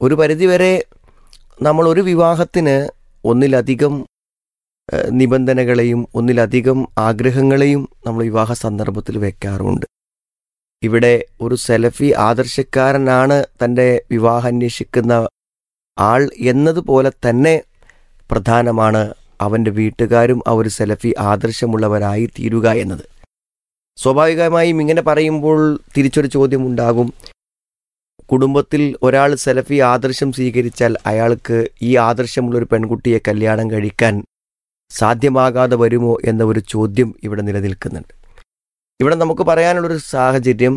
ഒരു പരിധിവരെ നമ്മൾ ഒരു വിവാഹത്തിന് ഒന്നിലധികം ഏഹ്, നിബന്ധനകളെയും ഒന്നിലധികം ആഗ്രഹങ്ങളെയും നമ്മൾ വിവാഹ സന്ദർഭത്തിൽ വെക്കാറുണ്ട് ഇവിടെ ഒരു സെലഫി ആദർശക്കാരനാണ് തൻ്റെ വിവാഹം അന്വേഷിക്കുന്ന ആൾ എന്നതുപോലെ തന്നെ പ്രധാനമാണ് അവൻ്റെ വീട്ടുകാരും ആ ഒരു സെലഫി ആദർശമുള്ളവരായി തീരുക എന്നത് സ്വാഭാവികമായും ഇങ്ങനെ പറയുമ്പോൾ തിരിച്ചൊരു ചോദ്യം ഉണ്ടാകും കുടുംബത്തിൽ ഒരാൾ സെലഫി ആദർശം സ്വീകരിച്ചാൽ അയാൾക്ക് ഈ ആദർശമുള്ളൊരു പെൺകുട്ടിയെ കല്യാണം കഴിക്കാൻ സാധ്യമാകാതെ വരുമോ എന്ന ഒരു ചോദ്യം ഇവിടെ നിലനിൽക്കുന്നുണ്ട് ഇവിടെ നമുക്ക് പറയാനുള്ളൊരു സാഹചര്യം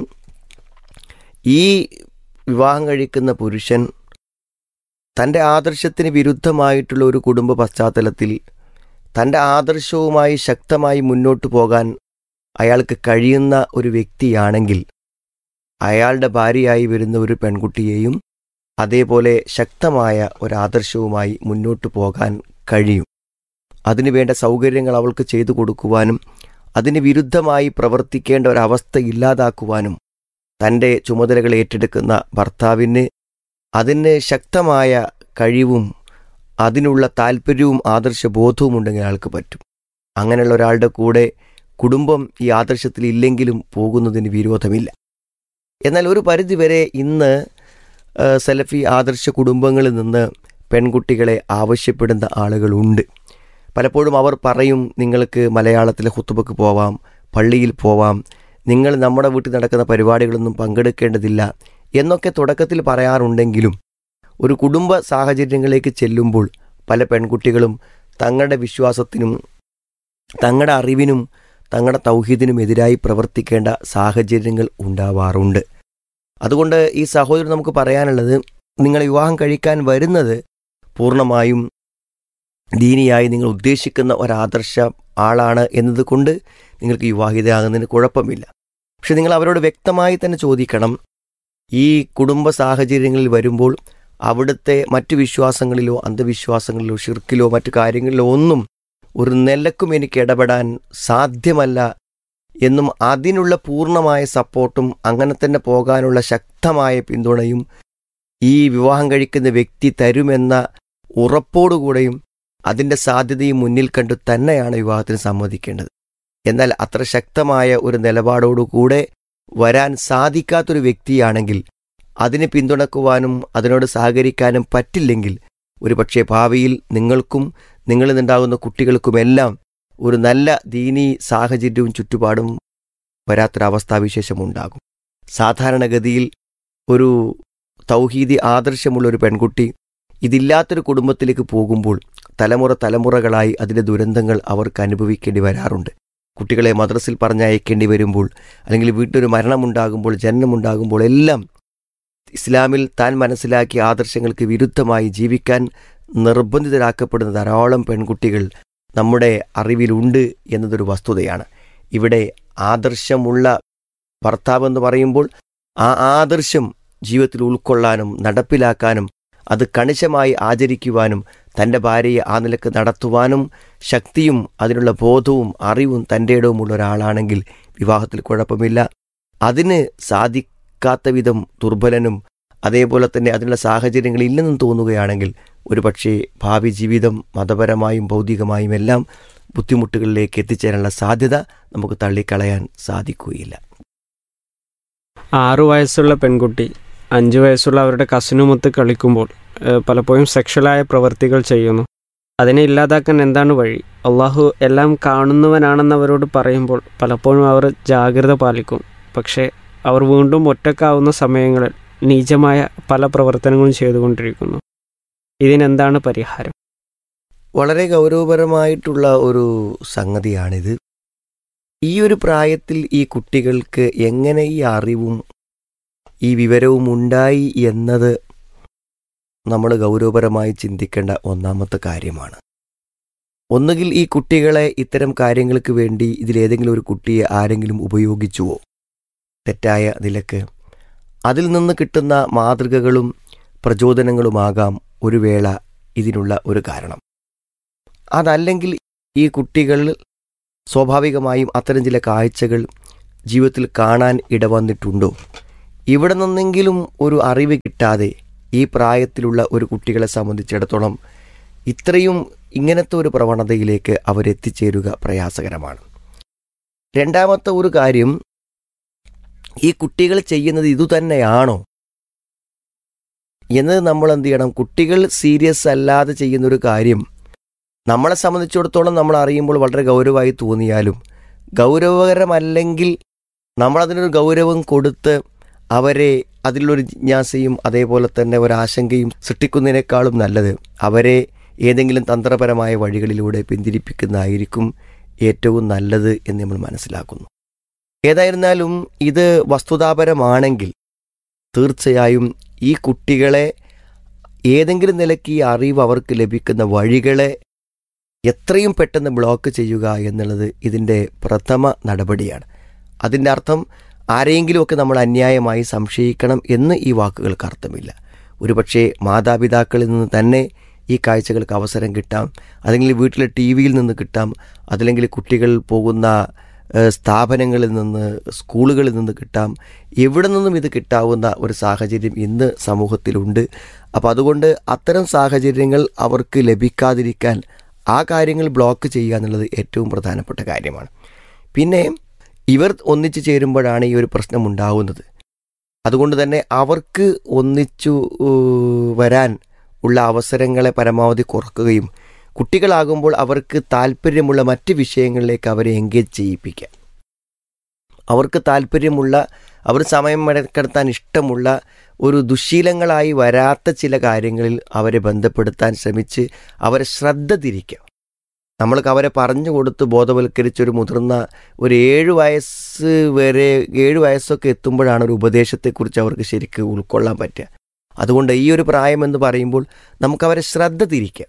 ഈ വിവാഹം കഴിക്കുന്ന പുരുഷൻ തൻ്റെ ആദർശത്തിന് വിരുദ്ധമായിട്ടുള്ള ഒരു കുടുംബ പശ്ചാത്തലത്തിൽ തൻ്റെ ആദർശവുമായി ശക്തമായി മുന്നോട്ട് പോകാൻ അയാൾക്ക് കഴിയുന്ന ഒരു വ്യക്തിയാണെങ്കിൽ അയാളുടെ ഭാര്യയായി വരുന്ന ഒരു പെൺകുട്ടിയെയും അതേപോലെ ശക്തമായ ഒരാദർശവുമായി മുന്നോട്ട് പോകാൻ കഴിയും അതിനുവേണ്ട സൗകര്യങ്ങൾ അവൾക്ക് ചെയ്തു കൊടുക്കുവാനും അതിന് വിരുദ്ധമായി പ്രവർത്തിക്കേണ്ട ഒരവസ്ഥ ഇല്ലാതാക്കുവാനും തൻ്റെ ചുമതലകൾ ഏറ്റെടുക്കുന്ന ഭർത്താവിന് അതിന് ശക്തമായ കഴിവും അതിനുള്ള താല്പര്യവും ആദർശബോധവും ഉണ്ടെങ്കിൽ അയാൾക്ക് പറ്റും അങ്ങനെയുള്ള ഒരാളുടെ കൂടെ കുടുംബം ഈ ആദർശത്തിൽ ഇല്ലെങ്കിലും പോകുന്നതിന് വിരോധമില്ല എന്നാൽ ഒരു പരിധിവരെ ഇന്ന് ആ, സലഫി ആദർശ കുടുംബങ്ങളിൽ നിന്ന് പെൺകുട്ടികളെ ആവശ്യപ്പെടുന്ന ആളുകളുണ്ട് പലപ്പോഴും അവർ പറയും നിങ്ങൾക്ക് മലയാളത്തിലെ ഹുത്തുബക്ക് പോവാം പള്ളിയിൽ പോവാം നിങ്ങൾ നമ്മുടെ വീട്ടിൽ നടക്കുന്ന പരിപാടികളൊന്നും പങ്കെടുക്കേണ്ടതില്ല എന്നൊക്കെ തുടക്കത്തിൽ പറയാറുണ്ടെങ്കിലും ഒരു കുടുംബ സാഹചര്യങ്ങളിലേക്ക് ചെല്ലുമ്പോൾ പല പെൺകുട്ടികളും തങ്ങളുടെ വിശ്വാസത്തിനും തങ്ങളുടെ അറിവിനും തങ്ങളുടെ തൗഹീദിനും എതിരായി പ്രവർത്തിക്കേണ്ട സാഹചര്യങ്ങൾ ഉണ്ടാവാറുണ്ട് അതുകൊണ്ട് ഈ സഹോദരൻ നമുക്ക് പറയാനുള്ളത് നിങ്ങൾ വിവാഹം കഴിക്കാൻ വരുന്നത് പൂർണ്ണമായും ദീനിയായി നിങ്ങൾ ഉദ്ദേശിക്കുന്ന ഒരാദർശ ആളാണ് എന്നതുകൊണ്ട് നിങ്ങൾക്ക് വിവാഹിതയാകുന്നതിന് കുഴപ്പമില്ല പക്ഷെ നിങ്ങൾ അവരോട് വ്യക്തമായി തന്നെ ചോദിക്കണം ഈ കുടുംബ സാഹചര്യങ്ങളിൽ വരുമ്പോൾ അവിടുത്തെ മറ്റു വിശ്വാസങ്ങളിലോ അന്ധവിശ്വാസങ്ങളിലോ ഷിർക്കിലോ മറ്റു കാര്യങ്ങളിലോ ഒന്നും ഒരു നിലക്കും എനിക്ക് ഇടപെടാൻ സാധ്യമല്ല എന്നും അതിനുള്ള പൂർണ്ണമായ സപ്പോർട്ടും അങ്ങനെ തന്നെ പോകാനുള്ള ശക്തമായ പിന്തുണയും ഈ വിവാഹം കഴിക്കുന്ന വ്യക്തി തരുമെന്ന ഉറപ്പോടുകൂടെയും അതിൻ്റെ സാധ്യതയും മുന്നിൽ കണ്ടു തന്നെയാണ് വിവാഹത്തിന് സമ്മതിക്കേണ്ടത് എന്നാൽ അത്ര ശക്തമായ ഒരു നിലപാടോടുകൂടെ വരാൻ സാധിക്കാത്തൊരു വ്യക്തിയാണെങ്കിൽ അതിനെ പിന്തുണക്കുവാനും അതിനോട് സഹകരിക്കാനും പറ്റില്ലെങ്കിൽ ഒരുപക്ഷെ ഭാവിയിൽ നിങ്ങൾക്കും നിങ്ങളിൽ നിന്നുണ്ടാകുന്ന കുട്ടികൾക്കുമെല്ലാം ഒരു നല്ല ദീനീ സാഹചര്യവും ചുറ്റുപാടും വരാത്തൊരവസ്ഥാവിശേഷം ഉണ്ടാകും സാധാരണഗതിയിൽ ഒരു തൗഹീദി ആദർശമുള്ള ഒരു പെൺകുട്ടി ഇതില്ലാത്തൊരു കുടുംബത്തിലേക്ക് പോകുമ്പോൾ തലമുറ തലമുറകളായി അതിൻ്റെ ദുരന്തങ്ങൾ അവർക്ക് അനുഭവിക്കേണ്ടി വരാറുണ്ട് കുട്ടികളെ മദ്രസിൽ പറഞ്ഞയക്കേണ്ടി വരുമ്പോൾ അല്ലെങ്കിൽ വീട്ടിലൊരു മരണമുണ്ടാകുമ്പോൾ ജനനമുണ്ടാകുമ്പോൾ എല്ലാം ഇസ്ലാമിൽ താൻ മനസ്സിലാക്കിയ ആദർശങ്ങൾക്ക് വിരുദ്ധമായി ജീവിക്കാൻ നിർബന്ധിതരാക്കപ്പെടുന്ന ധാരാളം പെൺകുട്ടികൾ നമ്മുടെ അറിവിലുണ്ട് എന്നതൊരു വസ്തുതയാണ് ഇവിടെ ആദർശമുള്ള ഭർത്താവ് എന്ന് പറയുമ്പോൾ ആ ആദർശം ജീവിതത്തിൽ ഉൾക്കൊള്ളാനും നടപ്പിലാക്കാനും അത് കണിശമായി ആചരിക്കുവാനും തൻ്റെ ഭാര്യയെ ആ നിലക്ക് നടത്തുവാനും ശക്തിയും അതിനുള്ള ബോധവും അറിവും തൻ്റെ ഇടവുമുള്ള ഒരാളാണെങ്കിൽ വിവാഹത്തിൽ കുഴപ്പമില്ല അതിന് സാധിക്കാത്ത വിധം ദുർബലനും അതേപോലെ തന്നെ അതിനുള്ള സാഹചര്യങ്ങൾ ഇല്ലെന്നും തോന്നുകയാണെങ്കിൽ ഒരുപക്ഷെ ഭാവി ജീവിതം മതപരമായും ഭൗതികമായും എല്ലാം ബുദ്ധിമുട്ടുകളിലേക്ക് എത്തിച്ചേരാനുള്ള സാധ്യത നമുക്ക് തള്ളിക്കളയാൻ സാധിക്കുകയില്ല ആറു വയസ്സുള്ള പെൺകുട്ടി അഞ്ചു വയസ്സുള്ള അവരുടെ കസിനുമൊത്ത് കളിക്കുമ്പോൾ ഏഹ്, പലപ്പോഴും സെക്ഷലായ പ്രവൃത്തികൾ ചെയ്യുന്നു അതിനെ ഇല്ലാതാക്കാൻ എന്താണ് വഴി അള്ളാഹു എല്ലാം കാണുന്നവനാണെന്ന് അവരോട് പറയുമ്പോൾ പലപ്പോഴും അവർ ജാഗ്രത പാലിക്കും പക്ഷേ അവർ വീണ്ടും ഒറ്റക്കാവുന്ന സമയങ്ങളിൽ നീചമായ പല പ്രവർത്തനങ്ങളും ചെയ്തുകൊണ്ടിരിക്കുന്നു ഇതിനെന്താണ് പരിഹാരം വളരെ ഗൗരവപരമായിട്ടുള്ള ഒരു സംഗതിയാണിത് ഈ ഒരു പ്രായത്തിൽ ഈ കുട്ടികൾക്ക് എങ്ങനെ ഈ അറിവും ഈ വിവരവും ഉണ്ടായി എന്നത് നമ്മൾ ഗൗരവപരമായി ചിന്തിക്കേണ്ട ഒന്നാമത്തെ കാര്യമാണ് ഒന്നുകിൽ ഈ കുട്ടികളെ ഇത്തരം കാര്യങ്ങൾക്ക് വേണ്ടി ഇതിലേതെങ്കിലും ഒരു കുട്ടിയെ ആരെങ്കിലും ഉപയോഗിച്ചുവോ തെറ്റായ നിലക്ക് അതിൽ നിന്ന് കിട്ടുന്ന മാതൃകകളും പ്രചോദനങ്ങളുമാകാം ഒരു വേള ഇതിനുള്ള ഒരു കാരണം അതല്ലെങ്കിൽ ഈ കുട്ടികൾ സ്വാഭാവികമായും അത്തരം ചില കാഴ്ചകൾ ജീവിതത്തിൽ കാണാൻ ഇടവന്നിട്ടുണ്ടോ ഇവിടെ നിന്നെങ്കിലും ഒരു അറിവ് കിട്ടാതെ ഈ പ്രായത്തിലുള്ള ഒരു കുട്ടികളെ സംബന്ധിച്ചിടത്തോളം ഇത്രയും ഇങ്ങനത്തെ ഒരു പ്രവണതയിലേക്ക് അവരെത്തിച്ചേരുക പ്രയാസകരമാണ് രണ്ടാമത്തെ ഒരു കാര്യം ഈ കുട്ടികൾ ചെയ്യുന്നത് ഇതുതന്നെയാണോ എന്നത് നമ്മൾ എന്ത് ചെയ്യണം കുട്ടികൾ സീരിയസ് അല്ലാതെ ചെയ്യുന്നൊരു കാര്യം നമ്മളെ സംബന്ധിച്ചിടത്തോളം നമ്മൾ അറിയുമ്പോൾ വളരെ ഗൗരവമായി തോന്നിയാലും ഗൗരവകരമല്ലെങ്കിൽ നമ്മളതിനൊരു ഗൗരവം കൊടുത്ത് അവരെ അതിലൊരു ജിജ്ഞാസയും അതേപോലെ തന്നെ ഒരാശങ്കയും സൃഷ്ടിക്കുന്നതിനേക്കാളും നല്ലത് അവരെ ഏതെങ്കിലും തന്ത്രപരമായ വഴികളിലൂടെ പിന്തിരിപ്പിക്കുന്നതായിരിക്കും ഏറ്റവും നല്ലത് എന്ന് നമ്മൾ മനസ്സിലാക്കുന്നു ഏതായിരുന്നാലും ഇത് വസ്തുതാപരമാണെങ്കിൽ തീർച്ചയായും ഈ കുട്ടികളെ ഏതെങ്കിലും നിലയ്ക്ക് ഈ അറിവ് അവർക്ക് ലഭിക്കുന്ന വഴികളെ എത്രയും പെട്ടെന്ന് ബ്ലോക്ക് ചെയ്യുക എന്നുള്ളത് ഇതിൻ്റെ പ്രഥമ നടപടിയാണ് അതിൻ്റെ അർത്ഥം ആരെയെങ്കിലുമൊക്കെ നമ്മൾ അന്യായമായി സംശയിക്കണം എന്ന് ഈ വാക്കുകൾക്ക് അർത്ഥമില്ല ഒരുപക്ഷെ മാതാപിതാക്കളിൽ നിന്ന് തന്നെ ഈ കാഴ്ചകൾക്ക് അവസരം കിട്ടാം അല്ലെങ്കിൽ വീട്ടിലെ ടി വിയിൽ നിന്ന് കിട്ടാം അതല്ലെങ്കിൽ കുട്ടികൾ പോകുന്ന ഏഹ്, സ്ഥാപനങ്ങളിൽ നിന്ന് സ്കൂളുകളിൽ നിന്ന് കിട്ടാം എവിടെ നിന്നും ഇത് കിട്ടാവുന്ന ഒരു സാഹചര്യം ഇന്ന് സമൂഹത്തിലുണ്ട് അപ്പോൾ അതുകൊണ്ട് അത്തരം സാഹചര്യങ്ങൾ അവർക്ക് ലഭിക്കാതിരിക്കാൻ ആ കാര്യങ്ങൾ ബ്ലോക്ക് ചെയ്യുക എന്നുള്ളത് ഏറ്റവും പ്രധാനപ്പെട്ട കാര്യമാണ് പിന്നെ ഇവർ ഒന്നിച്ചു ചേരുമ്പോഴാണ് ഈ ഒരു പ്രശ്നം ഉണ്ടാവുന്നത് അതുകൊണ്ട് തന്നെ അവർക്ക് ഒന്നിച്ചു ഏഹ്, വരാൻ ഉള്ള അവസരങ്ങളെ പരമാവധി കുറക്കുകയും കുട്ടികളാകുമ്പോൾ അവർക്ക് താല്പര്യമുള്ള മറ്റ് വിഷയങ്ങളിലേക്ക് അവരെ എൻഗേജ് ചെയ്യിപ്പിക്കാം അവർക്ക് താല്പര്യമുള്ള അവർ സമയം മെനക്കെടുത്താൻ ഇഷ്ടമുള്ള ഒരു ദുശീലങ്ങളായി വരാത്ത ചില കാര്യങ്ങളിൽ അവരെ ബന്ധപ്പെടുത്താൻ ശ്രമിച്ച് അവരെ ശ്രദ്ധ തിരിക്കാം നമ്മൾക്ക് അവരെ പറഞ്ഞു കൊടുത്ത് ബോധവൽക്കരിച്ചൊരു മുതിർന്ന ഒരു ഏഴ് വയസ്സ് വരെ ഏഴ് വയസ്സൊക്കെ എത്തുമ്പോഴാണ് ഒരു ഉപദേശത്തെക്കുറിച്ച് അവർക്ക് ശരിക്ക് ഉൾക്കൊള്ളാൻ പറ്റുക അതുകൊണ്ട് ഈ ഒരു പ്രായം എന്ന് പറയുമ്പോൾ നമുക്കവരെ ശ്രദ്ധ തിരിക്കാം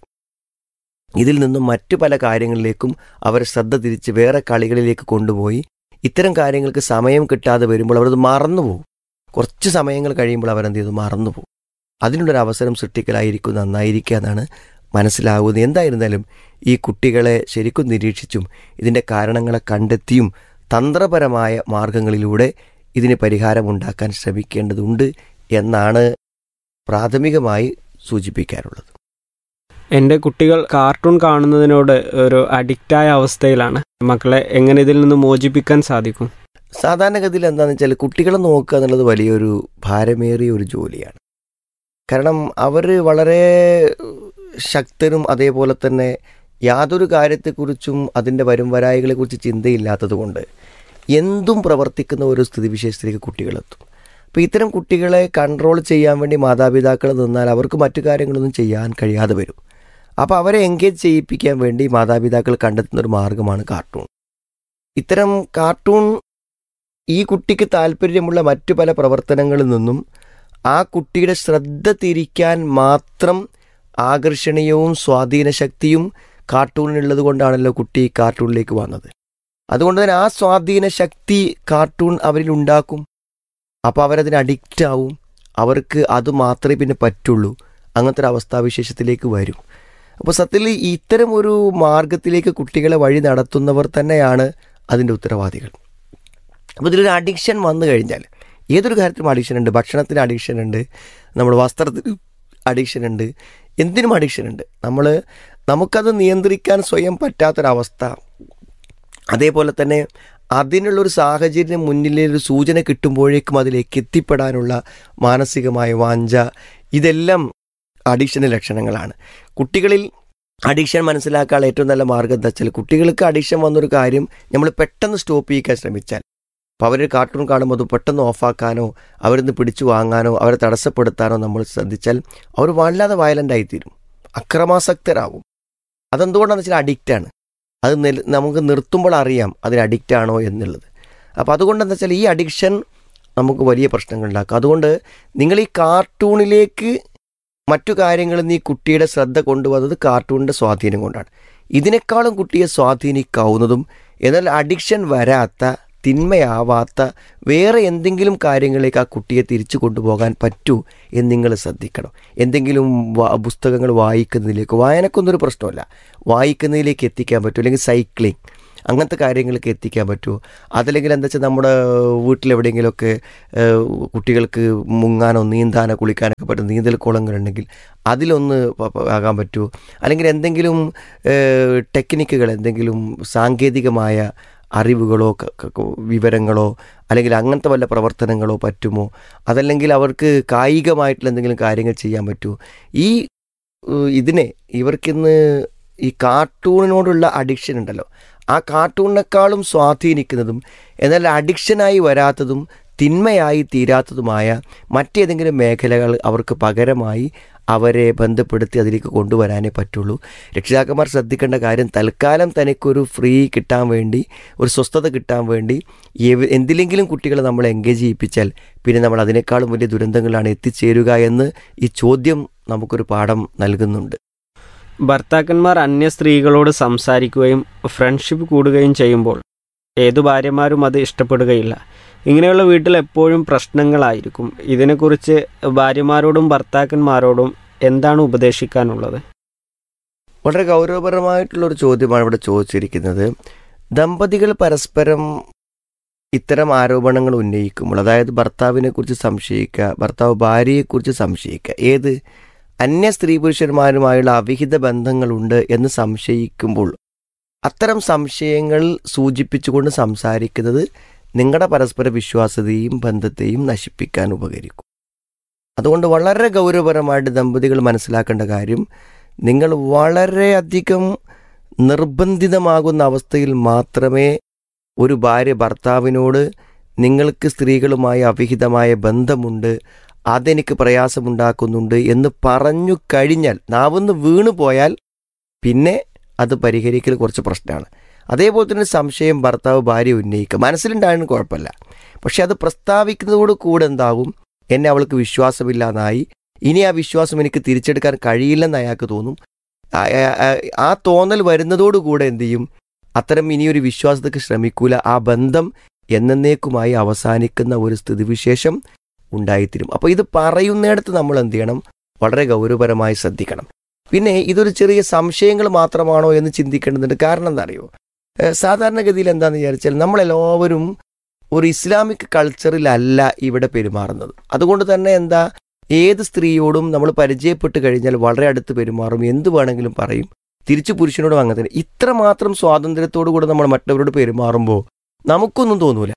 ഇതിൽ നിന്നും മറ്റു പല കാര്യങ്ങളിലേക്കും അവരെ ശ്രദ്ധ തിരിച്ച് വേറെ കളികളിലേക്ക് കൊണ്ടുപോയി ഇത്തരം കാര്യങ്ങൾക്ക് സമയം കിട്ടാതെ വരുമ്പോൾ അവരത് മറന്നുപോകും കുറച്ച് സമയങ്ങൾ കഴിയുമ്പോൾ അവരെന്ത് ചെയ്തു മറന്നുപോകും അതിനുള്ളൊരു അവസരം സൃഷ്ടിക്കലായിരിക്കും നന്നായിരിക്കുക എന്നാണ് മനസ്സിലാകുന്നത് എന്തായിരുന്നാലും ഈ കുട്ടികളെ ശരിക്കും നിരീക്ഷിച്ചും ഇതിൻ്റെ കാരണങ്ങളെ കണ്ടെത്തിയും തന്ത്രപരമായ മാർഗങ്ങളിലൂടെ ഇതിന് പരിഹാരമുണ്ടാക്കാൻ ശ്രമിക്കേണ്ടതുണ്ട് എന്നാണ് പ്രാഥമികമായി സൂചിപ്പിക്കാറുള്ളത് എൻ്റെ കുട്ടികൾ കാർട്ടൂൺ കാണുന്നതിനോട് ഒരു അഡിക്റ്റായ അവസ്ഥയിലാണ് മക്കളെ എങ്ങനെ ഇതിൽ നിന്ന് മോചിപ്പിക്കാൻ സാധിക്കും സാധാരണഗതിയിൽ എന്താണെന്ന് വെച്ചാൽ കുട്ടികളെ നോക്കുക എന്നുള്ളത് വലിയൊരു ഭാരമേറിയ ഒരു ജോലിയാണ് കാരണം അവർ വളരെ ശക്തരും അതേപോലെ തന്നെ യാതൊരു കാര്യത്തെക്കുറിച്ചും അതിൻ്റെ വരും വരായികളെക്കുറിച്ച് ചിന്തയില്ലാത്തത് കൊണ്ട് എന്തും പ്രവർത്തിക്കുന്ന ഒരു സ്ഥിതിവിശേഷത്തിലേക്ക് കുട്ടികളെത്തും അപ്പോൾ ഇത്തരം കുട്ടികളെ കൺട്രോൾ ചെയ്യാൻ വേണ്ടി മാതാപിതാക്കൾ നിന്നാൽ അവർക്ക് മറ്റു കാര്യങ്ങളൊന്നും ചെയ്യാൻ കഴിയാതെ വരും അപ്പോൾ അവരെ എൻഗേജ് ചെയ്യിപ്പിക്കാൻ വേണ്ടി മാതാപിതാക്കൾ കണ്ടെത്തുന്ന ഒരു മാർഗമാണ് കാർട്ടൂൺ ഇത്തരം കാർട്ടൂൺ ഈ കുട്ടിക്ക് താല്പര്യമുള്ള മറ്റു പല പ്രവർത്തനങ്ങളിൽ നിന്നും ആ കുട്ടിയുടെ ശ്രദ്ധ തിരിക്കാൻ മാത്രം ആകർഷണീയവും സ്വാധീന ശക്തിയും കാർട്ടൂണിനുള്ളത് കൊണ്ടാണല്ലോ കുട്ടി ഈ കാർട്ടൂണിലേക്ക് വന്നത് അതുകൊണ്ട് തന്നെ ആ സ്വാധീന ശക്തി കാർട്ടൂൺ അവരിൽ ഉണ്ടാക്കും അപ്പോൾ അവരതിന് അഡിക്റ്റ് ആവും അവർക്ക് അത് മാത്രമേ പിന്നെ പറ്റുള്ളൂ അങ്ങനത്തെ ഒരു അവസ്ഥാവിശേഷത്തിലേക്ക് വരും അപ്പോൾ സത്യത്തിൽ ഇത്തരം ഒരു മാർഗത്തിലേക്ക് കുട്ടികളെ വഴി നടത്തുന്നവർ തന്നെയാണ് അതിൻ്റെ ഉത്തരവാദികൾ അപ്പോൾ ഇതിലൊരു അഡിക്ഷൻ വന്നു കഴിഞ്ഞാൽ ഏതൊരു കാര്യത്തിലും അഡിക്ഷൻ ഉണ്ട് ഭക്ഷണത്തിന് അഡിക്ഷൻ ഉണ്ട് നമ്മുടെ വസ്ത്രത്തിന് അഡിക്ഷൻ ഉണ്ട് എന്തിനും അഡിക്ഷൻ ഉണ്ട് നമ്മൾ നമുക്കത് നിയന്ത്രിക്കാൻ സ്വയം പറ്റാത്തൊരവസ്ഥ അതേപോലെ തന്നെ അതിനുള്ളൊരു സാഹചര്യം മുന്നിൽ ഒരു സൂചന കിട്ടുമ്പോഴേക്കും അതിലേക്ക് എത്തിപ്പെടാനുള്ള മാനസികമായ വാഞ്ച ഇതെല്ലാം അഡിക്ഷൻ്റെ ലക്ഷണങ്ങളാണ് കുട്ടികളിൽ അഡിക്ഷൻ മനസ്സിലാക്കാനുള്ള ഏറ്റവും നല്ല മാർഗ്ഗം എന്താ വെച്ചാൽ കുട്ടികൾക്ക് അഡിക്ഷൻ വന്നൊരു കാര്യം നമ്മൾ പെട്ടെന്ന് സ്റ്റോപ്പ് ചെയ്യിക്കാൻ ശ്രമിച്ചാൽ അപ്പോൾ അവർ കാർട്ടൂൺ കാണുമ്പോൾ അത് പെട്ടെന്ന് ഓഫാക്കാനോ അവരിന്ന് പിടിച്ചു വാങ്ങാനോ അവരെ തടസ്സപ്പെടുത്താനോ നമ്മൾ ശ്രദ്ധിച്ചാൽ അവർ വല്ലാതെ വയലൻ്റ് ആയിത്തീരും അക്രമാസക്തരാകും അതെന്തുകൊണ്ടാണെന്ന് വെച്ചാൽ അഡിക്റ്റാണ് അത് നിൽ നമുക്ക് നിർത്തുമ്പോൾ അറിയാം അതിന് അഡിക്റ്റ് ആണോ എന്നുള്ളത് അപ്പോൾ അതുകൊണ്ടെന്ന് വെച്ചാൽ ഈ അഡിക്ഷൻ നമുക്ക് വലിയ പ്രശ്നങ്ങൾ ഉണ്ടാക്കും അതുകൊണ്ട് നിങ്ങൾ ഈ കാർട്ടൂണിലേക്ക് മറ്റു കാര്യങ്ങളിൽ നിന്ന് ഈ കുട്ടിയുടെ ശ്രദ്ധ കൊണ്ടുവന്നത് കാർട്ടൂണിൻ്റെ സ്വാധീനം കൊണ്ടാണ് ഇതിനേക്കാളും കുട്ടിയെ സ്വാധീനിക്കാവുന്നതും എന്നാൽ അഡിക്ഷൻ വരാത്ത തിന്മയാവാത്ത വേറെ എന്തെങ്കിലും കാര്യങ്ങളിലേക്ക് ആ കുട്ടിയെ തിരിച്ചു കൊണ്ടുപോകാൻ പറ്റൂ എന്ന് നിങ്ങൾ ശ്രദ്ധിക്കണം എന്തെങ്കിലും വാ- പുസ്തകങ്ങൾ വായിക്കുന്നതിലേക്ക് വായനക്കൊന്നും ഒരു പ്രശ്നമല്ല വായിക്കുന്നതിലേക്ക് എത്തിക്കാൻ പറ്റും അല്ലെങ്കിൽ സൈക്ലിംഗ് അങ്ങനത്തെ കാര്യങ്ങൾക്ക് എത്തിക്കാൻ പറ്റുമോ അതല്ലെങ്കിൽ എന്താ വെച്ചാൽ നമ്മുടെ വീട്ടിലെവിടെയെങ്കിലുമൊക്കെ ഏഹ്, കുട്ടികൾക്ക് മുങ്ങാനോ നീന്താനോ കുളിക്കാനൊക്കെ പറ്റുന്ന നീന്തൽ കുളങ്ങളുണ്ടെങ്കിൽ അതിലൊന്ന് പ- പ- ആകാൻ പറ്റുമോ അല്ലെങ്കിൽ എന്തെങ്കിലും ഏഹ്, ടെക്നിക്കുകൾ എന്തെങ്കിലും സാങ്കേതികമായ അറിവുകളോ ക- ക- ക- വിവരങ്ങളോ അല്ലെങ്കിൽ അങ്ങനത്തെ വല്ല പ്രവർത്തനങ്ങളോ പറ്റുമോ അതല്ലെങ്കിൽ അവർക്ക് കായികമായിട്ടുള്ള എന്തെങ്കിലും കാര്യങ്ങൾ ചെയ്യാൻ പറ്റുമോ ഈ ഏഹ്, ഇതിനെ ഇവർക്കിന്ന് ഈ കാർട്ടൂണിനോടുള്ള അഡിക്ഷൻ ഉണ്ടല്ലോ ആ കാർട്ടൂണിനേക്കാളും സ്വാധീനിക്കുന്നതും എന്നാൽ അഡിക്ഷനായി വരാത്തതും തിന്മയായി തീരാത്തതുമായ മറ്റേതെങ്കിലും മേഖലകൾ അവർക്ക് പകരമായി അവരെ ബന്ധപ്പെടുത്തി അതിലേക്ക് കൊണ്ടുവരാനേ പറ്റുള്ളൂ രക്ഷിതാക്കന്മാർ ശ്രദ്ധിക്കേണ്ട കാര്യം തൽക്കാലം തനിക്കൊരു ഫ്രീ കിട്ടാൻ വേണ്ടി ഒരു സ്വസ്ഥത കിട്ടാൻ വേണ്ടി എവ- എന്തിലെങ്കിലും കുട്ടികളെ നമ്മൾ എൻഗേജ് ചെയ്യിപ്പിച്ചാൽ പിന്നെ നമ്മൾ അതിനേക്കാളും വലിയ ദുരന്തങ്ങളാണ് എത്തിച്ചേരുക എന്ന് ഈ ചോദ്യം നമുക്കൊരു പാഠം നൽകുന്നുണ്ട് ഭർത്താക്കന്മാർ അന്യ സ്ത്രീകളോട് സംസാരിക്കുകയും ഫ്രണ്ട്ഷിപ്പ് കൂടുകയും ചെയ്യുമ്പോൾ ഏതു ഭാര്യമാരും അത് ഇഷ്ടപ്പെടുകയില്ല ഇങ്ങനെയുള്ള വീട്ടിൽ എപ്പോഴും പ്രശ്നങ്ങളായിരിക്കും ഇതിനെക്കുറിച്ച് ഭാര്യമാരോടും ഭർത്താക്കന്മാരോടും എന്താണ് ഉപദേശിക്കാനുള്ളത് വളരെ ഗൗരവപരമായിട്ടുള്ള ഒരു ചോദ്യമാണ് ഇവിടെ ചോദിച്ചിരിക്കുന്നത് ദമ്പതികൾ പരസ്പരം ഇത്തരം ആരോപണങ്ങൾ ഉന്നയിക്കുമ്പോൾ അതായത് ഭർത്താവിനെ കുറിച്ച് സംശയിക്കുക ഭർത്താവ് ഭാര്യയെക്കുറിച്ച് സംശയിക്കുക ഏത് അന്യ സ്ത്രീ പുരുഷന്മാരുമായുള്ള അവിഹിത ബന്ധങ്ങളുണ്ട് എന്ന് സംശയിക്കുമ്പോൾ അത്തരം സംശയങ്ങൾ സൂചിപ്പിച്ചുകൊണ്ട് സംസാരിക്കുന്നത് നിങ്ങളുടെ പരസ്പര വിശ്വാസതയും ബന്ധത്തെയും നശിപ്പിക്കാൻ ഉപകരിക്കും അതുകൊണ്ട് വളരെ ഗൗരവപരമായിട്ട് ദമ്പതികൾ മനസ്സിലാക്കേണ്ട കാര്യം നിങ്ങൾ വളരെയധികം നിർബന്ധിതമാകുന്ന അവസ്ഥയിൽ മാത്രമേ ഒരു ഭാര്യ ഭർത്താവിനോട് നിങ്ങൾക്ക് സ്ത്രീകളുമായി അവിഹിതമായ ബന്ധമുണ്ട് അതെനിക്ക് പ്രയാസമുണ്ടാക്കുന്നുണ്ട് എന്ന് പറഞ്ഞു കഴിഞ്ഞാൽ നാവൊന്ന് വീണു പോയാൽ പിന്നെ അത് പരിഹരിക്കൽ കുറച്ച് പ്രശ്നമാണ് അതേപോലെ തന്നെ സംശയം ഭർത്താവ് ഭാര്യ ഉന്നയിക്കുക മനസ്സിലുണ്ടായാലും കുഴപ്പമില്ല പക്ഷെ അത് പ്രസ്താവിക്കുന്നതോട് കൂടെ എന്താകും എന്നെ അവൾക്ക് വിശ്വാസമില്ലാന്നായി ഇനി ആ വിശ്വാസം എനിക്ക് തിരിച്ചെടുക്കാൻ കഴിയില്ലെന്ന് അയാൾക്ക് തോന്നും ആ- ആ- ആ- ആ തോന്നൽ വരുന്നതോടുകൂടെ എന്ത് ചെയ്യും അത്തരം ഇനിയൊരു വിശ്വാസത്തേക്ക് ശ്രമിക്കൂല ആ ബന്ധം എന്നേക്കുമായി അവസാനിക്കുന്ന ഒരു സ്ഥിതിവിശേഷം ഉണ്ടായിത്തീരും അപ്പോൾ ഇത് പറയുന്നിടത്ത് നമ്മൾ എന്ത് ചെയ്യണം വളരെ ഗൗരവപരമായി ശ്രദ്ധിക്കണം പിന്നെ ഇതൊരു ചെറിയ സംശയങ്ങൾ മാത്രമാണോ എന്ന് ചിന്തിക്കേണ്ടതുണ്ട് കാരണം എന്താ അറിയോ ഏഹ് സാധാരണഗതിയിൽ എന്താണെന്ന് വിചാരിച്ചാൽ നമ്മളെല്ലാവരും ഒരു ഇസ്ലാമിക് കൾച്ചറിലല്ല ഇവിടെ പെരുമാറുന്നത് അതുകൊണ്ട് തന്നെ എന്താ ഏത് സ്ത്രീയോടും നമ്മൾ പരിചയപ്പെട്ട് കഴിഞ്ഞാൽ വളരെ അടുത്ത് പെരുമാറും എന്ത് വേണമെങ്കിലും പറയും തിരിച്ചു പുരുഷനോടും അങ്ങനെ തന്നെ ഇത്രമാത്രം സ്വാതന്ത്ര്യത്തോടു കൂടെ നമ്മൾ മറ്റവരോട് പെരുമാറുമ്പോൾ നമുക്കൊന്നും തോന്നൂല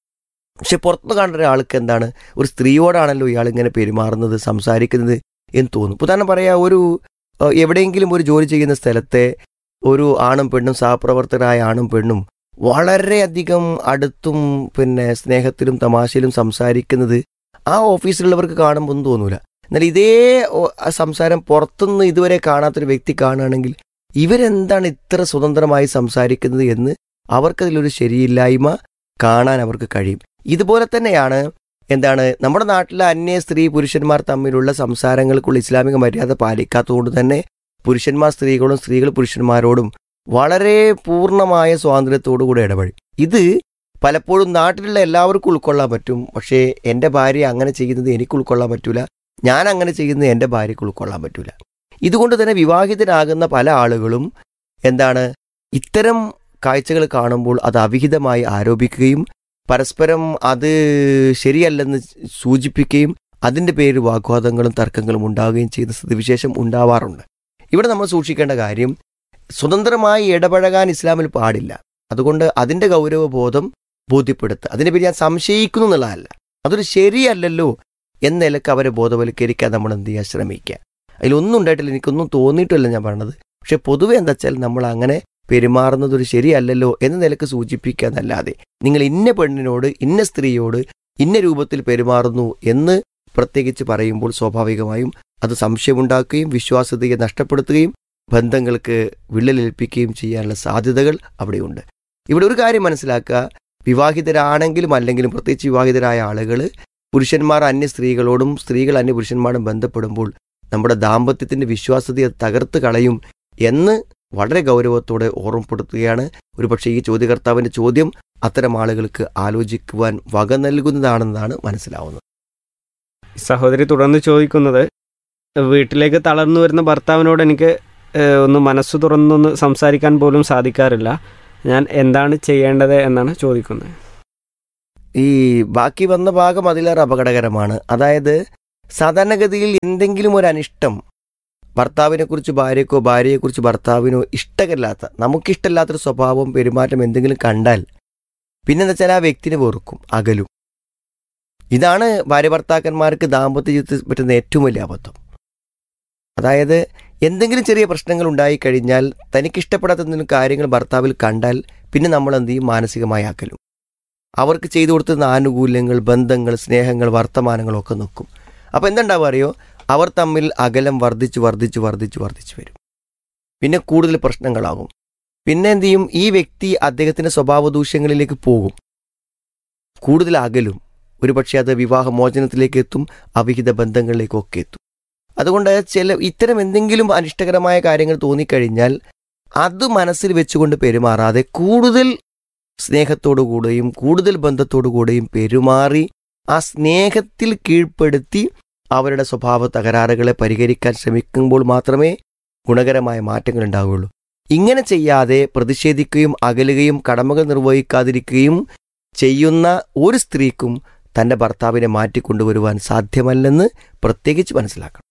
പക്ഷെ പുറത്ത് കാണുന്ന ഒരാൾക്ക് എന്താണ് ഒരു സ്ത്രീയോടാണല്ലോ ഇയാൾ ഇങ്ങനെ പെരുമാറുന്നത് സംസാരിക്കുന്നത് എന്ന് തോന്നും ഉദാഹരണം പറയാ ഒരു ഏഹ്, എവിടെയെങ്കിലും ഒരു ജോലി ചെയ്യുന്ന സ്ഥലത്തെ ഒരു ആണും പെണ്ണും സഹപ്രവർത്തകരായ ആണും പെണ്ണും വളരെയധികം അടുത്തും പിന്നെ സ്നേഹത്തിലും തമാശയിലും സംസാരിക്കുന്നത് ആ ഓഫീസിലുള്ളവർക്ക് കാണുമ്പോൾ ഒന്നും തോന്നൂല എന്നാൽ ഇതേ ഓ- ആ സംസാരം പുറത്തുനിന്ന് ഇതുവരെ കാണാത്തൊരു വ്യക്തി കാണുകയാണെങ്കിൽ ഇവരെന്താണ് ഇത്ര സ്വതന്ത്രമായി സംസാരിക്കുന്നത് എന്ന് അവർക്കതിലൊരു ശരിയില്ലായ്മ കാണാൻ അവർക്ക് കഴിയും ഇതുപോലെ തന്നെയാണ് എന്താണ് നമ്മുടെ നാട്ടിലെ അന്യ സ്ത്രീ പുരുഷന്മാർ തമ്മിലുള്ള സംസാരങ്ങൾക്കുള്ള ഇസ്ലാമിക മര്യാദ പാലിക്കാത്തതുകൊണ്ട് തന്നെ പുരുഷന്മാർ സ്ത്രീകളും സ്ത്രീകൾ പുരുഷന്മാരോടും വളരെ പൂർണ്ണമായ സ്വാതന്ത്ര്യത്തോടു കൂടെ ഇടപഴകും ഇത് പലപ്പോഴും നാട്ടിലുള്ള എല്ലാവർക്കും ഉൾക്കൊള്ളാൻ പറ്റും പക്ഷേ എൻ്റെ ഭാര്യ അങ്ങനെ ചെയ്യുന്നത് എനിക്ക് ഉൾക്കൊള്ളാൻ പറ്റൂല ഞാൻ അങ്ങനെ ചെയ്യുന്നത് എൻ്റെ ഭാര്യയ്ക്ക് ഉൾക്കൊള്ളാൻ പറ്റൂല ഇതുകൊണ്ട് തന്നെ വിവാഹിതരാകുന്ന പല ആളുകളും എന്താണ് ഇത്തരം കാഴ്ചകൾ കാണുമ്പോൾ അത് അവിഹിതമായി ആരോപിക്കുകയും പരസ്പരം അത് ശരിയല്ലെന്ന് സൂചിപ്പിക്കുകയും അതിൻ്റെ പേര് വാഗ്വാദങ്ങളും തർക്കങ്ങളും ഉണ്ടാവുകയും ചെയ്യുന്ന സ്ഥിതിവിശേഷം ഉണ്ടാവാറുണ്ട് ഇവിടെ നമ്മൾ സൂക്ഷിക്കേണ്ട കാര്യം സ്വതന്ത്രമായി ഇടപഴകാൻ ഇസ്ലാമിൽ പാടില്ല അതുകൊണ്ട് അതിൻ്റെ ഗൗരവബോധം ബോധ്യപ്പെടുത്തുക അതിനെപ്പറ്റി ഞാൻ സംശയിക്കുന്നു എന്നുള്ളതല്ല അതൊരു ശരിയല്ലല്ലോ എന്ന നിലക്ക് അവരെ ബോധവൽക്കരിക്കാൻ നമ്മൾ എന്ത് ചെയ്യാൻ ശ്രമിക്കുക അതിലൊന്നും ഉണ്ടായിട്ടില്ല എനിക്കൊന്നും തോന്നിയിട്ടില്ല ഞാൻ പറഞ്ഞത് പക്ഷെ പൊതുവെ എന്താ വെച്ചാൽ നമ്മൾ അങ്ങനെ പെരുമാറുന്നത് ഒരു ശരിയല്ലല്ലോ എന്ന നിലക്ക് സൂചിപ്പിക്കുക എന്നല്ലാതെ നിങ്ങൾ ഇന്ന പെണ്ണിനോട് ഇന്ന സ്ത്രീയോട് ഇന്ന രൂപത്തിൽ പെരുമാറുന്നു എന്ന് പ്രത്യേകിച്ച് പറയുമ്പോൾ സ്വാഭാവികമായും അത് സംശയമുണ്ടാക്കുകയും വിശ്വാസ്യതയെ നഷ്ടപ്പെടുത്തുകയും ബന്ധങ്ങൾക്ക് വിള്ളലേൽപ്പിക്കുകയും ചെയ്യാനുള്ള സാധ്യതകൾ അവിടെയുണ്ട് ഇവിടെ ഒരു കാര്യം മനസ്സിലാക്കുക വിവാഹിതരാണെങ്കിലും അല്ലെങ്കിലും പ്രത്യേകിച്ച് വിവാഹിതരായ ആളുകൾ പുരുഷന്മാർ അന്യ സ്ത്രീകളോടും സ്ത്രീകൾ അന്യ പുരുഷന്മാരോടും ബന്ധപ്പെടുമ്പോൾ നമ്മുടെ ദാമ്പത്യത്തിന്റെ വിശ്വാസ്യതയെ തകർത്ത് കളയും എന്ന് വളരെ ഗൗരവത്തോടെ ഓർമ്മപ്പെടുത്തുകയാണ് ഒരുപക്ഷെ ഈ ചോദ്യകർത്താവിന്റെ ചോദ്യം അത്തരം ആളുകൾക്ക് ആലോചിക്കുവാൻ വക നൽകുന്നതാണെന്നാണ് മനസ്സിലാവുന്നത് സഹോദരി തുടർന്ന് ചോദിക്കുന്നത് വീട്ടിലേക്ക് തളർന്നു വരുന്ന ഭർത്താവിനോട് എനിക്ക് ഏഹ്, ഒന്ന് മനസ്സ് തുറന്നൊന്ന് സംസാരിക്കാൻ പോലും സാധിക്കാറില്ല ഞാൻ എന്താണ് ചെയ്യേണ്ടത് എന്നാണ് ചോദിക്കുന്നത് ഈ ബാക്കി വന്ന ഭാഗം അതിലേറെ അപകടകരമാണ് അതായത് സാധാരണഗതിയിൽ എന്തെങ്കിലും ഒരു അനിഷ്ടം ഭർത്താവിനെക്കുറിച്ച് ഭാര്യക്കോ ഭാര്യയെക്കുറിച്ച് ഭർത്താവിനോ ഇഷ്ടമില്ലാത്ത നമുക്കിഷ്ടമില്ലാത്തൊരു സ്വഭാവം പെരുമാറ്റം എന്തെങ്കിലും കണ്ടാൽ പിന്നെന്താ വെച്ചാൽ ആ വ്യക്തിനെ വെറുക്കും അകലും ഇതാണ് ഭാര്യ ഭർത്താക്കന്മാർക്ക് ദാമ്പത്യ ജീവിതത്തിൽ പറ്റുന്ന ഏറ്റവും വലിയ അബദ്ധം അതായത് എന്തെങ്കിലും ചെറിയ പ്രശ്നങ്ങൾ ഉണ്ടായിക്കഴിഞ്ഞാൽ തനിക്കിഷ്ടപ്പെടാത്ത എന്തെങ്കിലും കാര്യങ്ങൾ ഭർത്താവിൽ കണ്ടാൽ പിന്നെ നമ്മൾ എന്ത് ചെയ്യും മാനസികമായി അകലും അവർക്ക് ചെയ്തു കൊടുത്തുന്ന ആനുകൂല്യങ്ങൾ ബന്ധങ്ങൾ സ്നേഹങ്ങൾ വർത്തമാനങ്ങളൊക്കെ നിൽക്കും അപ്പോൾ എന്തുണ്ടാവുക അറിയോ അവർ തമ്മിൽ അകലം വർദ്ധിച്ച് വർദ്ധിച്ച് വർദ്ധിച്ച് വർദ്ധിച്ച് വരും പിന്നെ കൂടുതൽ പ്രശ്നങ്ങളാകും പിന്നെ എന്ത് ചെയ്യും ഈ വ്യക്തി അദ്ദേഹത്തിൻ്റെ സ്വഭാവ ദൂഷ്യങ്ങളിലേക്ക് പോകും കൂടുതൽ അകലും ഒരുപക്ഷെ അത് വിവാഹമോചനത്തിലേക്ക് എത്തും അവിഹിത ബന്ധങ്ങളിലേക്കൊക്കെ എത്തും അതുകൊണ്ട് ചില ഇത്തരം എന്തെങ്കിലും അനിഷ്ടകരമായ കാര്യങ്ങൾ തോന്നിക്കഴിഞ്ഞാൽ അത് മനസ്സിൽ വെച്ചുകൊണ്ട് പെരുമാറാതെ കൂടുതൽ സ്നേഹത്തോടുകൂടെയും കൂടുതൽ ബന്ധത്തോടുകൂടെയും പെരുമാറി ആ സ്നേഹത്തിൽ കീഴ്പ്പെടുത്തി അവരുടെ സ്വഭാവ തകരാറുകളെ പരിഹരിക്കാൻ ശ്രമിക്കുമ്പോൾ മാത്രമേ ഗുണകരമായ മാറ്റങ്ങൾ ഉണ്ടാവുകയുള്ളൂ ഇങ്ങനെ ചെയ്യാതെ പ്രതിഷേധിക്കുകയും അകലുകയും കടമകൾ നിർവഹിക്കാതിരിക്കുകയും ചെയ്യുന്ന ഒരു സ്ത്രീക്കും തൻ്റെ ഭർത്താവിനെ മാറ്റിക്കൊണ്ടുവരുവാൻ സാധ്യമല്ലെന്ന് പ്രത്യേകിച്ച് മനസ്സിലാക്കണം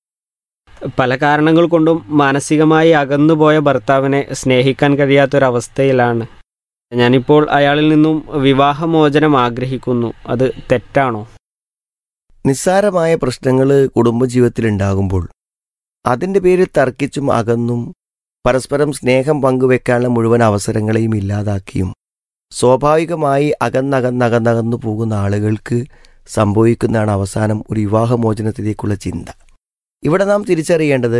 പല കാരണങ്ങൾ കൊണ്ടും മാനസികമായി അകന്നുപോയ ഭർത്താവിനെ സ്നേഹിക്കാൻ കഴിയാത്തൊരവസ്ഥയിലാണ് ഞാനിപ്പോൾ അയാളിൽ നിന്നും വിവാഹമോചനം ആഗ്രഹിക്കുന്നു അത് തെറ്റാണോ നിസ്സാരമായ പ്രശ്നങ്ങൾ കുടുംബജീവിതത്തിൽ ഉണ്ടാകുമ്പോൾ അതിൻ്റെ പേരിൽ തർക്കിച്ചും അകന്നും പരസ്പരം സ്നേഹം പങ്കുവെക്കാനുള്ള മുഴുവൻ അവസരങ്ങളെയും ഇല്ലാതാക്കിയും സ്വാഭാവികമായി അകന്നകന്നകന്നകന്നു പോകുന്ന ആളുകൾക്ക് സംഭവിക്കുന്നതാണ് അവസാനം ഒരു വിവാഹമോചനത്തിലേക്കുള്ള ചിന്ത ഇവിടെ നാം തിരിച്ചറിയേണ്ടത്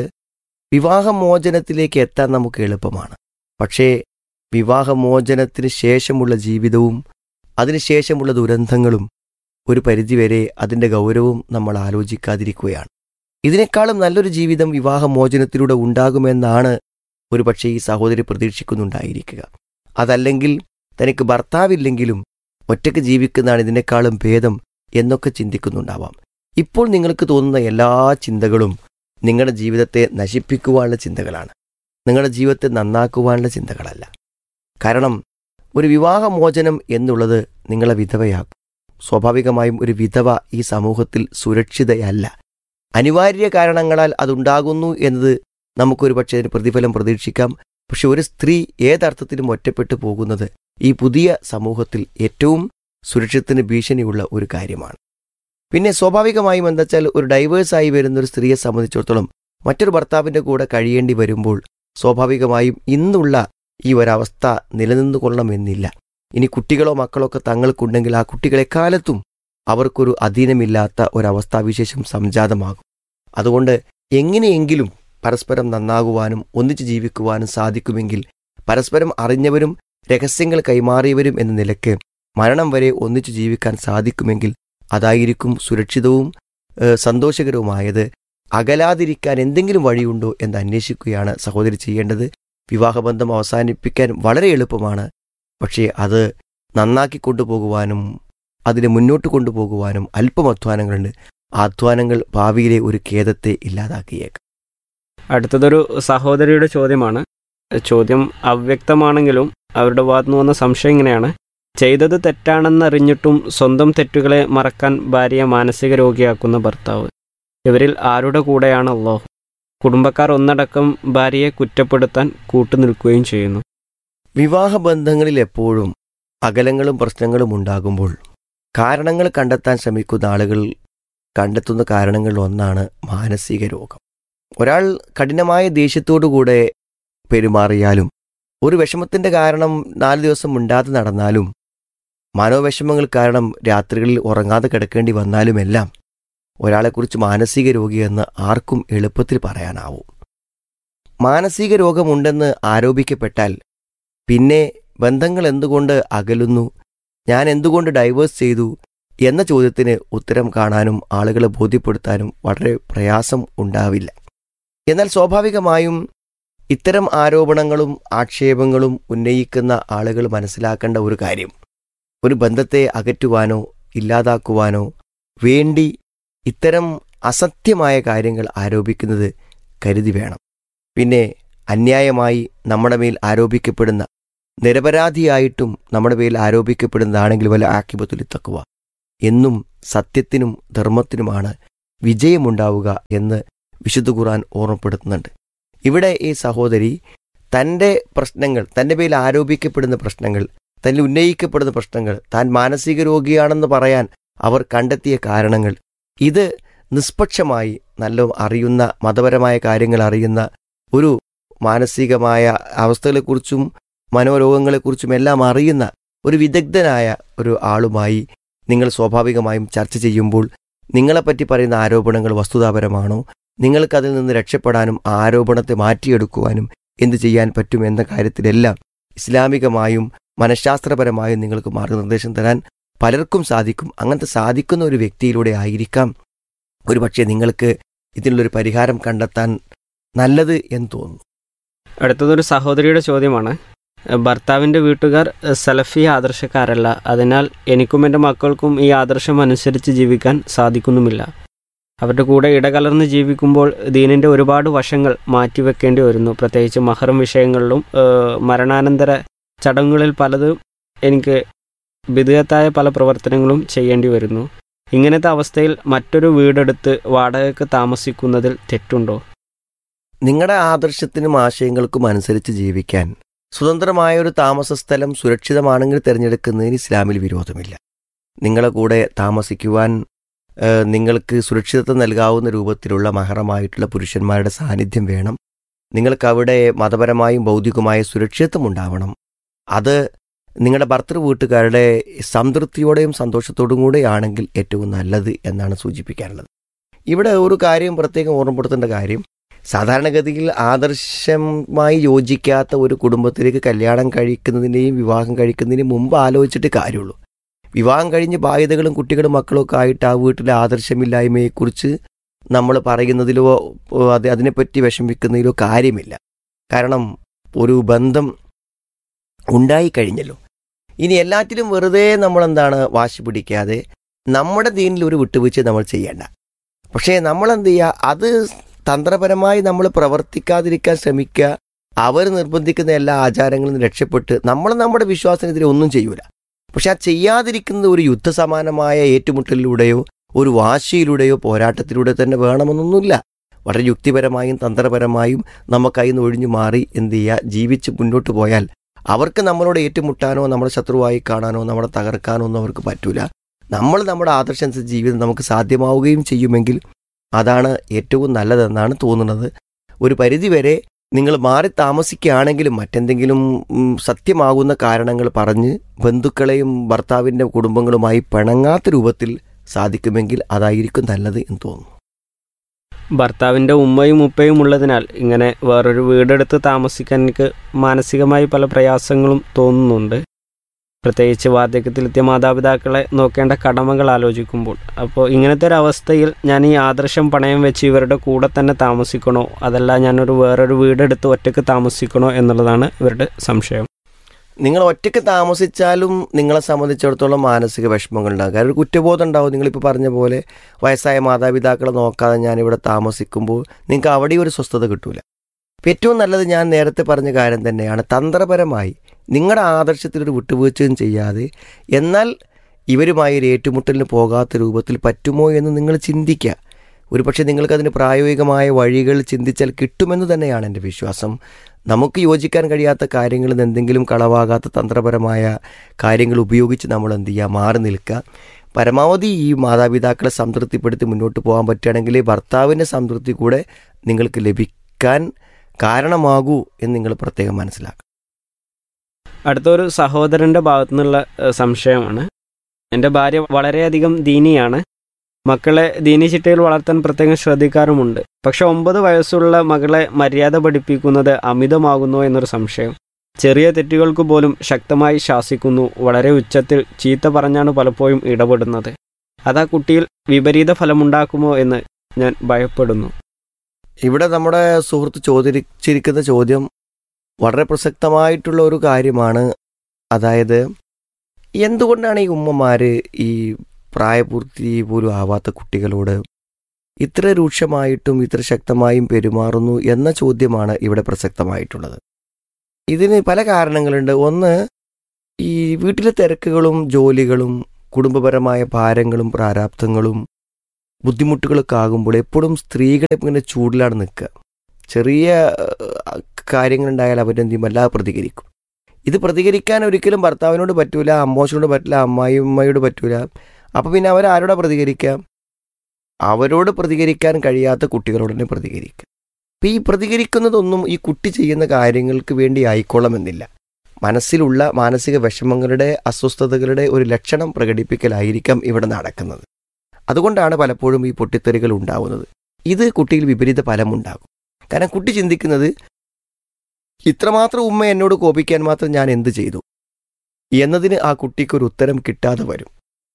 വിവാഹമോചനത്തിലേക്ക് എത്താൻ നമുക്ക് എളുപ്പമാണ് പക്ഷേ വിവാഹമോചനത്തിന് ശേഷമുള്ള ജീവിതവും അതിനുശേഷമുള്ള ദുരന്തങ്ങളും ഒരു പരിധിവരെ അതിൻ്റെ ഗൗരവം നമ്മൾ ആലോചിക്കാതിരിക്കുകയാണ് ഇതിനേക്കാളും നല്ലൊരു ജീവിതം വിവാഹമോചനത്തിലൂടെ ഉണ്ടാകുമെന്നാണ് ഒരുപക്ഷെ ഈ സഹോദരി പ്രതീക്ഷിക്കുന്നുണ്ടായിരിക്കുക അതല്ലെങ്കിൽ തനിക്ക് ഭർത്താവില്ലെങ്കിലും ഒറ്റയ്ക്ക് ജീവിക്കുന്നതാണ് ഇതിനേക്കാളും ഭേദം എന്നൊക്കെ ചിന്തിക്കുന്നുണ്ടാവാം ഇപ്പോൾ നിങ്ങൾക്ക് തോന്നുന്ന എല്ലാ ചിന്തകളും നിങ്ങളുടെ ജീവിതത്തെ നശിപ്പിക്കുവാനുള്ള ചിന്തകളാണ് നിങ്ങളുടെ ജീവിതത്തെ നന്നാക്കുവാനുള്ള ചിന്തകളല്ല കാരണം ഒരു വിവാഹമോചനം എന്നുള്ളത് നിങ്ങളെ വിധവയാക്കും സ്വാഭാവികമായും ഒരു വിധവ ഈ സമൂഹത്തിൽ സുരക്ഷിതയല്ല അനിവാര്യ കാരണങ്ങളാൽ അതുണ്ടാകുന്നു എന്നത് നമുക്കൊരു പക്ഷേ അതിന് പ്രതിഫലം പ്രതീക്ഷിക്കാം പക്ഷെ ഒരു സ്ത്രീ ഏതർത്ഥത്തിലും ഒറ്റപ്പെട്ടു പോകുന്നത് ഈ പുതിയ സമൂഹത്തിൽ ഏറ്റവും സുരക്ഷിതത്തിന് ഭീഷണിയുള്ള ഒരു കാര്യമാണ് പിന്നെ സ്വാഭാവികമായും എന്താ വെച്ചാൽ ഒരു ഡൈവേഴ്സായി വരുന്ന ഒരു സ്ത്രീയെ സംബന്ധിച്ചിടത്തോളം മറ്റൊരു ഭർത്താവിൻ്റെ കൂടെ കഴിയേണ്ടി വരുമ്പോൾ സ്വാഭാവികമായും ഇന്നുള്ള ഈ ഒരവസ്ഥ നിലനിന്നു കൊള്ളണമെന്നില്ല ഇനി കുട്ടികളോ മക്കളോ ഒക്കെ തങ്ങൾക്കുണ്ടെങ്കിൽ ആ കുട്ടികളെക്കാലത്തും അവർക്കൊരു അധീനമില്ലാത്ത ഒരവസ്ഥാവിശേഷം സംജാതമാകും അതുകൊണ്ട് എങ്ങനെയെങ്കിലും പരസ്പരം നന്നാകുവാനും ഒന്നിച്ചു ജീവിക്കുവാനും സാധിക്കുമെങ്കിൽ പരസ്പരം അറിഞ്ഞവരും രഹസ്യങ്ങൾ കൈമാറിയവരും എന്ന നിലയ്ക്ക് മരണം വരെ ഒന്നിച്ചു ജീവിക്കാൻ സാധിക്കുമെങ്കിൽ അതായിരിക്കും സുരക്ഷിതവും ഏഹ്, സന്തോഷകരവുമായത് അകലാതിരിക്കാൻ എന്തെങ്കിലും വഴിയുണ്ടോ എന്ന് അന്വേഷിക്കുകയാണ് സഹോദരി ചെയ്യേണ്ടത് വിവാഹബന്ധം അവസാനിപ്പിക്കാൻ വളരെ എളുപ്പമാണ് പക്ഷേ അത് നന്നാക്കി കൊണ്ടുപോകുവാനും അതിനെ മുന്നോട്ട് കൊണ്ടുപോകുവാനും അല്പം അധ്വാനങ്ങളുണ്ട് ആ അധ്വാനങ്ങൾ ഭാവിയിലെ ഒരു ഖേദത്തെ ഇല്ലാതാക്കിയേക്കാം അടുത്തതൊരു സഹോദരിയുടെ ചോദ്യമാണ് ചോദ്യം അവ്യക്തമാണെങ്കിലും അവരുടെ ഭാഗത്തുനിന്ന് വന്ന സംശയം ഇങ്ങനെയാണ് ചെയ്തത് തെറ്റാണെന്നറിഞ്ഞിട്ടും സ്വന്തം തെറ്റുകളെ മറക്കാൻ ഭാര്യയെ മാനസിക രോഗിയാക്കുന്ന ഭർത്താവ് ഇവരിൽ ആരുടെ കൂടെയാണ് അള്ളാഹു കുടുംബക്കാർ ഒന്നടക്കം ഭാര്യയെ കുറ്റപ്പെടുത്താൻ കൂട്ടുനിൽക്കുകയും ചെയ്യുന്നു വിവാഹബന്ധങ്ങളിൽ എപ്പോഴും അകലങ്ങളും പ്രശ്നങ്ങളും ഉണ്ടാകുമ്പോൾ കാരണങ്ങൾ കണ്ടെത്താൻ ശ്രമിക്കുന്ന ആളുകൾ കണ്ടെത്തുന്ന കാരണങ്ങളിൽ ഒന്നാണ് മാനസിക രോഗം ഒരാൾ കഠിനമായ ദേഷ്യത്തോടുകൂടെ പെരുമാറിയാലും ഒരു വിഷമത്തിൻ്റെ കാരണം നാല് ദിവസം മിണ്ടാതെ നടന്നാലും മനോവിഷമങ്ങൾ കാരണം രാത്രികളിൽ ഉറങ്ങാതെ കിടക്കേണ്ടി വന്നാലുമെല്ലാം ഒരാളെക്കുറിച്ച് മാനസിക രോഗിയെന്ന് ആർക്കും എളുപ്പത്തിൽ പറയാനാവും മാനസിക രോഗമുണ്ടെന്ന് ആരോപിക്കപ്പെട്ടാൽ പിന്നെ ബന്ധങ്ങൾ എന്തുകൊണ്ട് അകലുന്നു ഞാൻ എന്തുകൊണ്ട് ഡൈവേഴ്സ് ചെയ്തു എന്ന ചോദ്യത്തിന് ഉത്തരം കാണാനും ആളുകളെ ബോധ്യപ്പെടുത്താനും വളരെ പ്രയാസം ഉണ്ടാവില്ല എന്നാൽ സ്വാഭാവികമായും ഇത്തരം ആരോപണങ്ങളും ആക്ഷേപങ്ങളും ഉന്നയിക്കുന്ന ആളുകൾ മനസ്സിലാക്കേണ്ട ഒരു കാര്യം ഒരു ബന്ധത്തെ അകറ്റുവാനോ ഇല്ലാതാക്കുവാനോ വേണ്ടി ഇത്തരം അസത്യമായ കാര്യങ്ങൾ ആരോപിക്കുന്നത് കരുതി വേണം പിന്നെ അന്യായമായി നമ്മുടെ മേൽ ആരോപിക്കപ്പെടുന്ന നിരപരാധിയായിട്ടും നമ്മുടെ പേരിൽ ആരോപിക്കപ്പെടുന്നതാണെങ്കിൽ വല്ല ആക്കിബത്തുൽ തക്കുവ എന്നും സത്യത്തിനും ധർമ്മത്തിനുമാണ് വിജയമുണ്ടാവുക എന്ന് വിശുദ്ധ ഖുർആൻ ഓർമ്മപ്പെടുത്തുന്നുണ്ട് ഇവിടെ ഈ സഹോദരി തൻ്റെ പ്രശ്നങ്ങൾ തൻ്റെ പേരിൽ ആരോപിക്കപ്പെടുന്ന പ്രശ്നങ്ങൾ തന്നിൽ ഉന്നയിക്കപ്പെടുന്ന പ്രശ്നങ്ങൾ താൻ മാനസിക രോഗിയാണെന്ന് പറയാൻ അവർ കണ്ടെത്തിയ കാരണങ്ങൾ ഇത് നിഷ്പക്ഷമായി നല്ല അറിയുന്ന മതപരമായ കാര്യങ്ങൾ അറിയുന്ന ഒരു മാനസികമായ അവസ്ഥകളെക്കുറിച്ചും മനോരോഗങ്ങളെക്കുറിച്ചും എല്ലാം അറിയുന്ന ഒരു വിദഗ്ധനായ ഒരു ആളുമായി നിങ്ങൾ സ്വാഭാവികമായും ചർച്ച ചെയ്യുമ്പോൾ നിങ്ങളെപ്പറ്റി പറയുന്ന ആരോപണങ്ങൾ വസ്തുതാപരമാണോ നിങ്ങൾക്കതിൽ നിന്ന് രക്ഷപ്പെടാനും ആ ആരോപണത്തെ മാറ്റിയെടുക്കുവാനും എന്ത് ചെയ്യാൻ പറ്റും എന്ന കാര്യത്തിലെല്ലാം ഇസ്ലാമികമായും മനഃശാസ്ത്രപരമായും നിങ്ങൾക്ക് മാർഗനിർദ്ദേശം തരാൻ പലർക്കും സാധിക്കും അങ്ങനത്തെ സാധിക്കുന്ന ഒരു വ്യക്തിയിലൂടെ ആയിരിക്കാം ഒരുപക്ഷെ നിങ്ങൾക്ക് ഇതിനുള്ളൊരു പരിഹാരം കണ്ടെത്താൻ നല്ലത് എന്ന് തോന്നുന്നു അടുത്തതൊരു സഹോദരിയുടെ ചോദ്യമാണ് ഭർത്താവിൻ്റെ വീട്ടുകാർ സലഫി ആദർശക്കാരല്ല അതിനാൽ എനിക്കും എൻ്റെ മക്കൾക്കും ഈ ആദർശം അനുസരിച്ച് ജീവിക്കാൻ സാധിക്കുന്നുമില്ല അവരുടെ കൂടെ ഇടകലർന്ന് ജീവിക്കുമ്പോൾ ദീനിൻ്റെ ഒരുപാട് വശങ്ങൾ മാറ്റിവെക്കേണ്ടി വരുന്നു പ്രത്യേകിച്ച് മഹറം വിഷയങ്ങളിലും ഏഹ്, മരണാനന്തര ചടങ്ങുകളിൽ പലതും എനിക്ക് വിധേയത്തായ പല പ്രവർത്തനങ്ങളും ചെയ്യേണ്ടി വരുന്നു ഇങ്ങനത്തെ അവസ്ഥയിൽ മറ്റൊരു വീടെടുത്ത് വാടകയ്ക്ക് താമസിക്കുന്നതിൽ തെറ്റുണ്ടോ നിങ്ങളുടെ ആദർശത്തിനും ആശയങ്ങൾക്കും അനുസരിച്ച് ജീവിക്കാൻ സ്വതന്ത്രമായ ഒരു താമസ സ്ഥലം സുരക്ഷിതമാണെങ്കിൽ തിരഞ്ഞെടുക്കുന്നതിന് ഇസ്ലാമിൽ വിരോധമില്ല നിങ്ങളെ കൂടെ താമസിക്കുവാൻ ഏഹ്, നിങ്ങൾക്ക് സുരക്ഷിതത്വം നൽകാവുന്ന രൂപത്തിലുള്ള മഹറമായിട്ടുള്ള പുരുഷന്മാരുടെ സാന്നിധ്യം വേണം നിങ്ങൾക്ക് അവിടെ മതപരമായും ഭൗതികമായ സുരക്ഷിതത്വം ഉണ്ടാവണം അത് നിങ്ങളുടെ ഭർത്തൃ വീട്ടുകാരുടെ സംതൃപ്തിയോടെയും സന്തോഷത്തോടും കൂടെയാണെങ്കിൽ ഏറ്റവും നല്ലത് എന്നാണ് സൂചിപ്പിക്കാനുള്ളത് ഇവിടെ ഒരു കാര്യം പ്രത്യേകം ഓർമ്മപ്പെടുത്തേണ്ട കാര്യം സാധാരണഗതിയിൽ ആദർശമായി യോജിക്കാത്ത ഒരു കുടുംബത്തിലേക്ക് കല്യാണം കഴിക്കുന്നതിനെയും വിവാഹം കഴിക്കുന്നതിനും മുമ്പ് ആലോചിച്ചിട്ട് കാര്യമുള്ളൂ വിവാഹം കഴിഞ്ഞ് ബാധ്യതകളും കുട്ടികളും മക്കളും ഒക്കെ ആയിട്ട് ആ വീട്ടിലെ ആദർശമില്ലായ്മയെക്കുറിച്ച് നമ്മൾ പറയുന്നതിലോ ഓ, അത് അതിനെപ്പറ്റി വിഷമിക്കുന്നതിലോ കാര്യമില്ല കാരണം ഒരു ബന്ധം ഉണ്ടായിക്കഴിഞ്ഞല്ലോ ഇനി എല്ലാറ്റിലും വെറുതെ നമ്മൾ എന്താണ് വാശി പിടിക്കാതെ നമ്മുടെ ദീനിൽ ഒരു വിട്ടുവീഴ്ച നമ്മൾ ചെയ്യേണ്ട പക്ഷേ നമ്മൾ എന്ത് ചെയ്യുക അത് തന്ത്രപരമായി നമ്മൾ പ്രവർത്തിക്കാതിരിക്കാൻ ശ്രമിക്കുക അവർ നിർബന്ധിക്കുന്ന എല്ലാ ആചാരങ്ങളിൽ നിന്ന് രക്ഷപ്പെട്ട് നമ്മൾ നമ്മുടെ വിശ്വാസത്തിനെതിരെ ഒന്നും ചെയ്യൂല പക്ഷെ ആ ചെയ്യാതിരിക്കുന്നത് ഒരു യുദ്ധസമാനമായ ഏറ്റുമുട്ടലിലൂടെയോ ഒരു വാശിയിലൂടെയോ പോരാട്ടത്തിലൂടെ തന്നെ വേണമെന്നൊന്നുമില്ല വളരെ യുക്തിപരമായും തന്ത്രപരമായും നമുക്കതിൽ നിന്ന് ഒഴിഞ്ഞു മാറി എന്ത് ചെയ്യുക ജീവിച്ച് മുന്നോട്ട് പോയാൽ അവർക്ക് നമ്മളോട് ഏറ്റുമുട്ടാനോ നമ്മളെ ശത്രുവായി കാണാനോ നമ്മളെ തകർക്കാനോ ഒന്നും അവർക്ക് പറ്റൂല നമ്മൾ നമ്മുടെ ആദർശാനുസരിച്ച് ജീവിതം നമുക്ക് സാധ്യമാവുകയും ചെയ്യുമെങ്കിൽ അതാണ് ഏറ്റവും നല്ലതെന്നാണ് തോന്നുന്നത് ഒരു പരിധിവരെ നിങ്ങൾ മാറി താമസിക്കുകയാണെങ്കിലും മറ്റെന്തെങ്കിലും ഉം, സത്യമാകുന്ന കാരണങ്ങൾ പറഞ്ഞ് ബന്ധുക്കളെയും ഭർത്താവിൻ്റെ കുടുംബങ്ങളുമായി പിണങ്ങാത്ത രൂപത്തിൽ സാധിക്കുമെങ്കിൽ അതായിരിക്കും നല്ലത് എന്ന് തോന്നുന്നു ഭർത്താവിൻ്റെ ഉമ്മയും ഉപ്പയും ഉള്ളതിനാൽ ഇങ്ങനെ വേറൊരു വീടെടുത്ത് താമസിക്കാൻ എനിക്ക് മാനസികമായി പല പ്രയാസങ്ങളും തോന്നുന്നുണ്ട് പ്രത്യേകിച്ച് വാർദ്ധക്യത്തിലെത്തിയ മാതാപിതാക്കളെ നോക്കേണ്ട കടമകൾ ആലോചിക്കുമ്പോൾ അപ്പോൾ ഇങ്ങനത്തെ ഒരു അവസ്ഥയിൽ ഞാൻ ഈ ആദർശം പണയം വെച്ച് ഇവരുടെ കൂടെ തന്നെ താമസിക്കണോ അതല്ല ഞാനൊരു വേറൊരു വീടെടുത്ത് ഒറ്റയ്ക്ക് താമസിക്കണോ എന്നുള്ളതാണ് ഇവരുടെ സംശയം നിങ്ങൾ ഒറ്റയ്ക്ക് താമസിച്ചാലും നിങ്ങളെ സംബന്ധിച്ചിടത്തോളം മാനസിക വിഷമങ്ങൾ ഉണ്ടാകും കാരണം ഒരു കുറ്റബോധം ഉണ്ടാവും നിങ്ങളിപ്പോൾ പറഞ്ഞ പോലെ വയസ്സായ മാതാപിതാക്കളെ നോക്കാതെ ഞാനിവിടെ താമസിക്കുമ്പോൾ നിങ്ങൾക്ക് അവിടെ ഒരു സ്വസ്ഥത കിട്ടൂല അപ്പം ഏറ്റവും നല്ലത് ഞാൻ നേരത്തെ പറഞ്ഞ കാര്യം തന്നെയാണ് തന്ത്രപരമായി നിങ്ങളുടെ ആദർശത്തിലൊരു വിട്ടുവീഴ്ചയും ചെയ്യാതെ എന്നാൽ ഇവരുമായി ഒരു ഏറ്റുമുട്ടലിന് പോകാത്ത രൂപത്തിൽ പറ്റുമോ എന്ന് നിങ്ങൾ ചിന്തിക്കുക ഒരുപക്ഷെ നിങ്ങൾക്കതിന് പ്രായോഗികമായ വഴികൾ ചിന്തിച്ചാൽ കിട്ടുമെന്ന് തന്നെയാണ് എൻ്റെ വിശ്വാസം നമുക്ക് യോജിക്കാൻ കഴിയാത്ത കാര്യങ്ങളിൽ നിന്ന് എന്തെങ്കിലും കളവാകാത്ത തന്ത്രപരമായ കാര്യങ്ങൾ ഉപയോഗിച്ച് നമ്മൾ എന്ത് ചെയ്യുക മാറി നിൽക്കുക പരമാവധി ഈ മാതാപിതാക്കളെ സംതൃപ്തിപ്പെടുത്തി മുന്നോട്ട് പോകാൻ പറ്റുകയാണെങ്കിൽ ഭർത്താവിൻ്റെ സംതൃപ്തി കൂടെ നിങ്ങൾക്ക് ലഭിക്കാൻ കാരണമാകൂ എന്ന് നിങ്ങൾ പ്രത്യേകം മനസ്സിലാക്കുക അടുത്തൊരു സഹോദരൻ്റെ ഭാഗത്തു നിന്നുള്ള ഏഹ്, സംശയമാണ് എൻ്റെ ഭാര്യ വളരെയധികം ദീനിയാണ് മക്കളെ ദീനി ചിട്ടയിൽ വളർത്താൻ പ്രത്യേകം ശ്രദ്ധിക്കാറുമുണ്ട് പക്ഷെ ഒമ്പത് വയസ്സുള്ള മകളെ മര്യാദ പഠിപ്പിക്കുന്നത് അമിതമാകുന്നു എന്നൊരു സംശയം ചെറിയ തെറ്റുകൾക്ക് പോലും ശക്തമായി ശാസിക്കുന്നു വളരെ ഉച്ചത്തിൽ ചീത്ത പറഞ്ഞാണ് പലപ്പോഴും ഇടപെടുന്നത് അത് ആ കുട്ടിയിൽ വിപരീത ഫലമുണ്ടാക്കുമോ എന്ന് ഞാൻ ഭയപ്പെടുന്നു ഇവിടെ നമ്മുടെ സുഹൃത്ത് ചോദിച്ചിരിക്കുന്ന ചോദ്യം വളരെ പ്രസക്തമായിട്ടുള്ള ഒരു കാര്യമാണ് അതായത് എന്തുകൊണ്ടാണ് ഈ ഉമ്മമാർ ഈ പ്രായപൂർത്തി പോലും ആവാത്ത കുട്ടികളോട് ഇത്ര രൂക്ഷമായിട്ടും ഇത്ര ശക്തമായും പെരുമാറുന്നു എന്ന ചോദ്യമാണ് ഇവിടെ പ്രസക്തമായിട്ടുള്ളത് ഇതിന് പല കാരണങ്ങളുണ്ട് ഒന്ന് ഈ വീട്ടിലെ തിരക്കുകളും ജോലികളും കുടുംബപരമായ ഭാരങ്ങളും പ്രാരാബ്ദങ്ങളും ബുദ്ധിമുട്ടുകളൊക്കെ ആകുമ്പോൾ എപ്പോഴും സ്ത്രീകളെ ഇങ്ങനെ ചൂടിലാണ് നിൽക്കുക ചെറിയ ഏഹ്, കാര്യങ്ങളുണ്ടായാൽ അവരെന്ത് ചെയ്യും വല്ലാതെ പ്രതികരിക്കും ഇത് പ്രതികരിക്കാൻ ഒരിക്കലും ഭർത്താവിനോട് പറ്റൂല അമ്മോശനോട് പറ്റില്ല അമ്മായിമ്മയോട് പറ്റൂല അപ്പം പിന്നെ അവരാരോടാ പ്രതികരിക്കാം അവരോട് പ്രതികരിക്കാൻ കഴിയാത്ത കുട്ടികളോട് തന്നെ പ്രതികരിക്കുക അപ്പം ഈ പ്രതികരിക്കുന്നതൊന്നും ഈ കുട്ടി ചെയ്യുന്ന കാര്യങ്ങൾക്ക് വേണ്ടി ആയിക്കൊള്ളണമെന്നില്ല മനസ്സിലുള്ള മാനസിക വിഷമങ്ങളുടെ അസ്വസ്ഥതകളുടെ ഒരു ലക്ഷണം പ്രകടിപ്പിക്കലായിരിക്കാം ഇവിടെ നടക്കുന്നത് അതുകൊണ്ടാണ് പലപ്പോഴും ഈ പൊട്ടിത്തെറികൾ ഉണ്ടാവുന്നത് ഇത് കുട്ടിയിൽ വിപരീത ഫലമുണ്ടാകും കാരണം കുട്ടി ചിന്തിക്കുന്നത് ഇത്രമാത്രം ഉമ്മ എന്നോട് കോപിക്കാൻ മാത്രം ഞാൻ എന്ത് ചെയ്തു എന്നതിന് ആ കുട്ടിക്ക് ഒരു ഉത്തരം കിട്ടാതെ വരും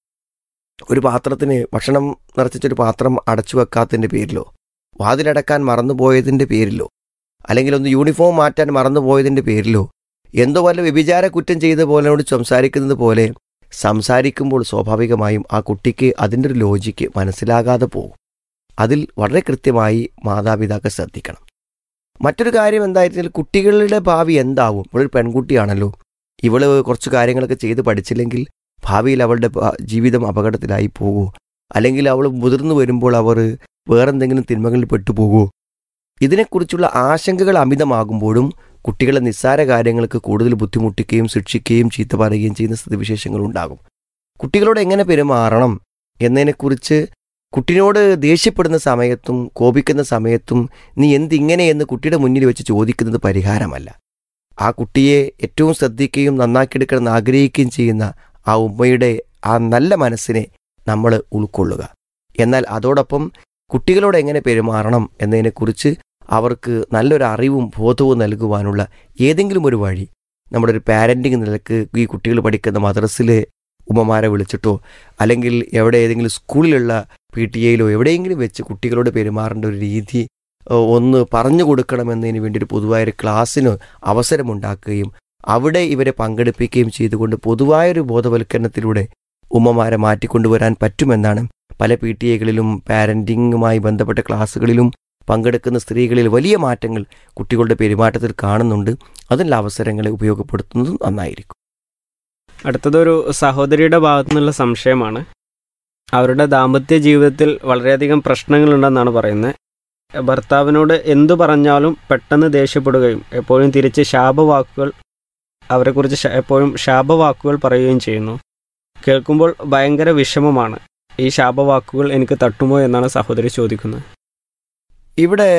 ഒരു പാത്രത്തിന് ഭക്ഷണം നിറച്ചിട്ടൊരു പാത്രം അടച്ചു വെക്കാത്തതിൻ്റെ പേരിലോ വാതിലടക്കാൻ മറന്നുപോയതിൻ്റെ പേരിലോ അല്ലെങ്കിൽ ഒന്ന് യൂണിഫോം മാറ്റാൻ മറന്നുപോയതിൻ്റെ പേരിലോ എന്തോ വല്ല വ്യഭിചാര കുറ്റം ചെയ്ത പോലെയോട് സംസാരിക്കുന്നത് പോലെ സംസാരിക്കുമ്പോൾ സ്വാഭാവികമായും ആ കുട്ടിക്ക് അതിൻ്റെ ഒരു ലോജിക്ക് മനസ്സിലാകാതെ പോകും അതിൽ വളരെ കൃത്യമായി മാതാപിതാക്കൾ ശ്രദ്ധിക്കണം മറ്റൊരു കാര്യം എന്തായിരുന്നാൽ കുട്ടികളുടെ ഭാവി എന്താവും ഇവളൊരു പെൺകുട്ടിയാണല്ലോ ഇവള് കുറച്ച് കാര്യങ്ങളൊക്കെ ചെയ്ത് പഠിച്ചില്ലെങ്കിൽ ഭാവിയിൽ അവളുടെ ഭ- ജീവിതം അപകടത്തിലായി പോകുമോ അല്ലെങ്കിൽ അവൾ മുതിർന്നു വരുമ്പോൾ അവർ വേറെന്തെങ്കിലും തിന്മകളിൽ പെട്ടുപോകുമോ ഇതിനെക്കുറിച്ചുള്ള ആശങ്കകൾ അമിതമാകുമ്പോഴും കുട്ടികളെ നിസ്സാര കാര്യങ്ങൾക്ക് കൂടുതൽ ബുദ്ധിമുട്ടിക്കുകയും ശിക്ഷിക്കുകയും ചീത്ത പറയുകയും ചെയ്യുന്ന സ്ഥിതിവിശേഷങ്ങൾ ഉണ്ടാകും കുട്ടികളോട് എങ്ങനെ പെരുമാറണം എന്നതിനെക്കുറിച്ച് കുട്ടിനോട് ദേഷ്യപ്പെടുന്ന സമയത്തും കോപിക്കുന്ന സമയത്തും നീ എന്തിങ്ങനെ എന്ന് കുട്ടിയുടെ മുന്നിൽ വെച്ച് ചോദിക്കുന്നത് പരിഹാരമല്ല ആ കുട്ടിയെ ഏറ്റവും ശ്രദ്ധിക്കുകയും നന്നാക്കിയെടുക്കണമെന്ന് ആഗ്രഹിക്കുകയും ചെയ്യുന്ന ആ ഉമ്മയുടെ ആ നല്ല മനസ്സിനെ നമ്മൾ ഉൾക്കൊള്ളുക എന്നാൽ അതോടൊപ്പം കുട്ടികളോട് എങ്ങനെ പെരുമാറണം എന്നതിനെക്കുറിച്ച് അവർക്ക് നല്ലൊരു അറിവും ബോധവും നൽകുവാനുള്ള ഏതെങ്കിലും ഒരു വഴി നമ്മുടെ ഒരു പാരൻറ്റിങ് നിലക്ക് ഈ കുട്ടികൾ പഠിക്കുന്ന മദ്രസിലെ ഉമ്മമാരെ വിളിച്ചിട്ടോ അല്ലെങ്കിൽ എവിടെ ഏതെങ്കിലും സ്കൂളിലുള്ള പി ടി എയിലോ എവിടെയെങ്കിലും വെച്ച് കുട്ടികളോട് പെരുമാറേണ്ട ഒരു രീതി ഏഹ്, ഒന്ന് പറഞ്ഞു കൊടുക്കണമെന്നതിന് വേണ്ടി ഒരു പൊതുവായൊരു ക്ലാസ്സിന് അവസരമുണ്ടാക്കുകയും അവിടെ ഇവരെ പങ്കെടുപ്പിക്കുകയും ചെയ്തുകൊണ്ട് പൊതുവായൊരു ബോധവൽക്കരണത്തിലൂടെ ഉമ്മമാരെ മാറ്റിക്കൊണ്ടുവരാൻ പറ്റുമെന്നാണ് പല പി ടി എകളിലും പാരൻറ്റിങ്ങുമായി ബന്ധപ്പെട്ട ക്ലാസ്സുകളിലും പങ്കെടുക്കുന്ന സ്ത്രീകളിൽ വലിയ മാറ്റങ്ങൾ കുട്ടികളുടെ പെരുമാറ്റത്തിൽ കാണുന്നുണ്ട് അതിനുള്ള അവസരങ്ങളെ ഉപയോഗപ്പെടുത്തുന്നതും നന്നായിരിക്കും അടുത്തതൊരു സഹോദരിയുടെ ഭാഗത്തു നിന്നുള്ള സംശയമാണ് അവരുടെ ദാമ്പത്യ ജീവിതത്തിൽ വളരെയധികം പ്രശ്നങ്ങളുണ്ടെന്നാണ് പറയുന്നത് ഭർത്താവിനോട് എന്തു പറഞ്ഞാലും പെട്ടെന്ന് ദേഷ്യപ്പെടുകയും എപ്പോഴും തിരിച്ച് ശാപവാക്കുകൾ അവരെക്കുറിച്ച് ശ- എപ്പോഴും ശാപവാക്കുകൾ പറയുകയും ചെയ്യുന്നു കേൾക്കുമ്പോൾ ഭയങ്കര വിഷമമാണ് ഈ ശാപവാക്കുകൾ എനിക്ക് തട്ടുമോ എന്നാണ് സഹോദരി ചോദിക്കുന്നത് ഇവിടെ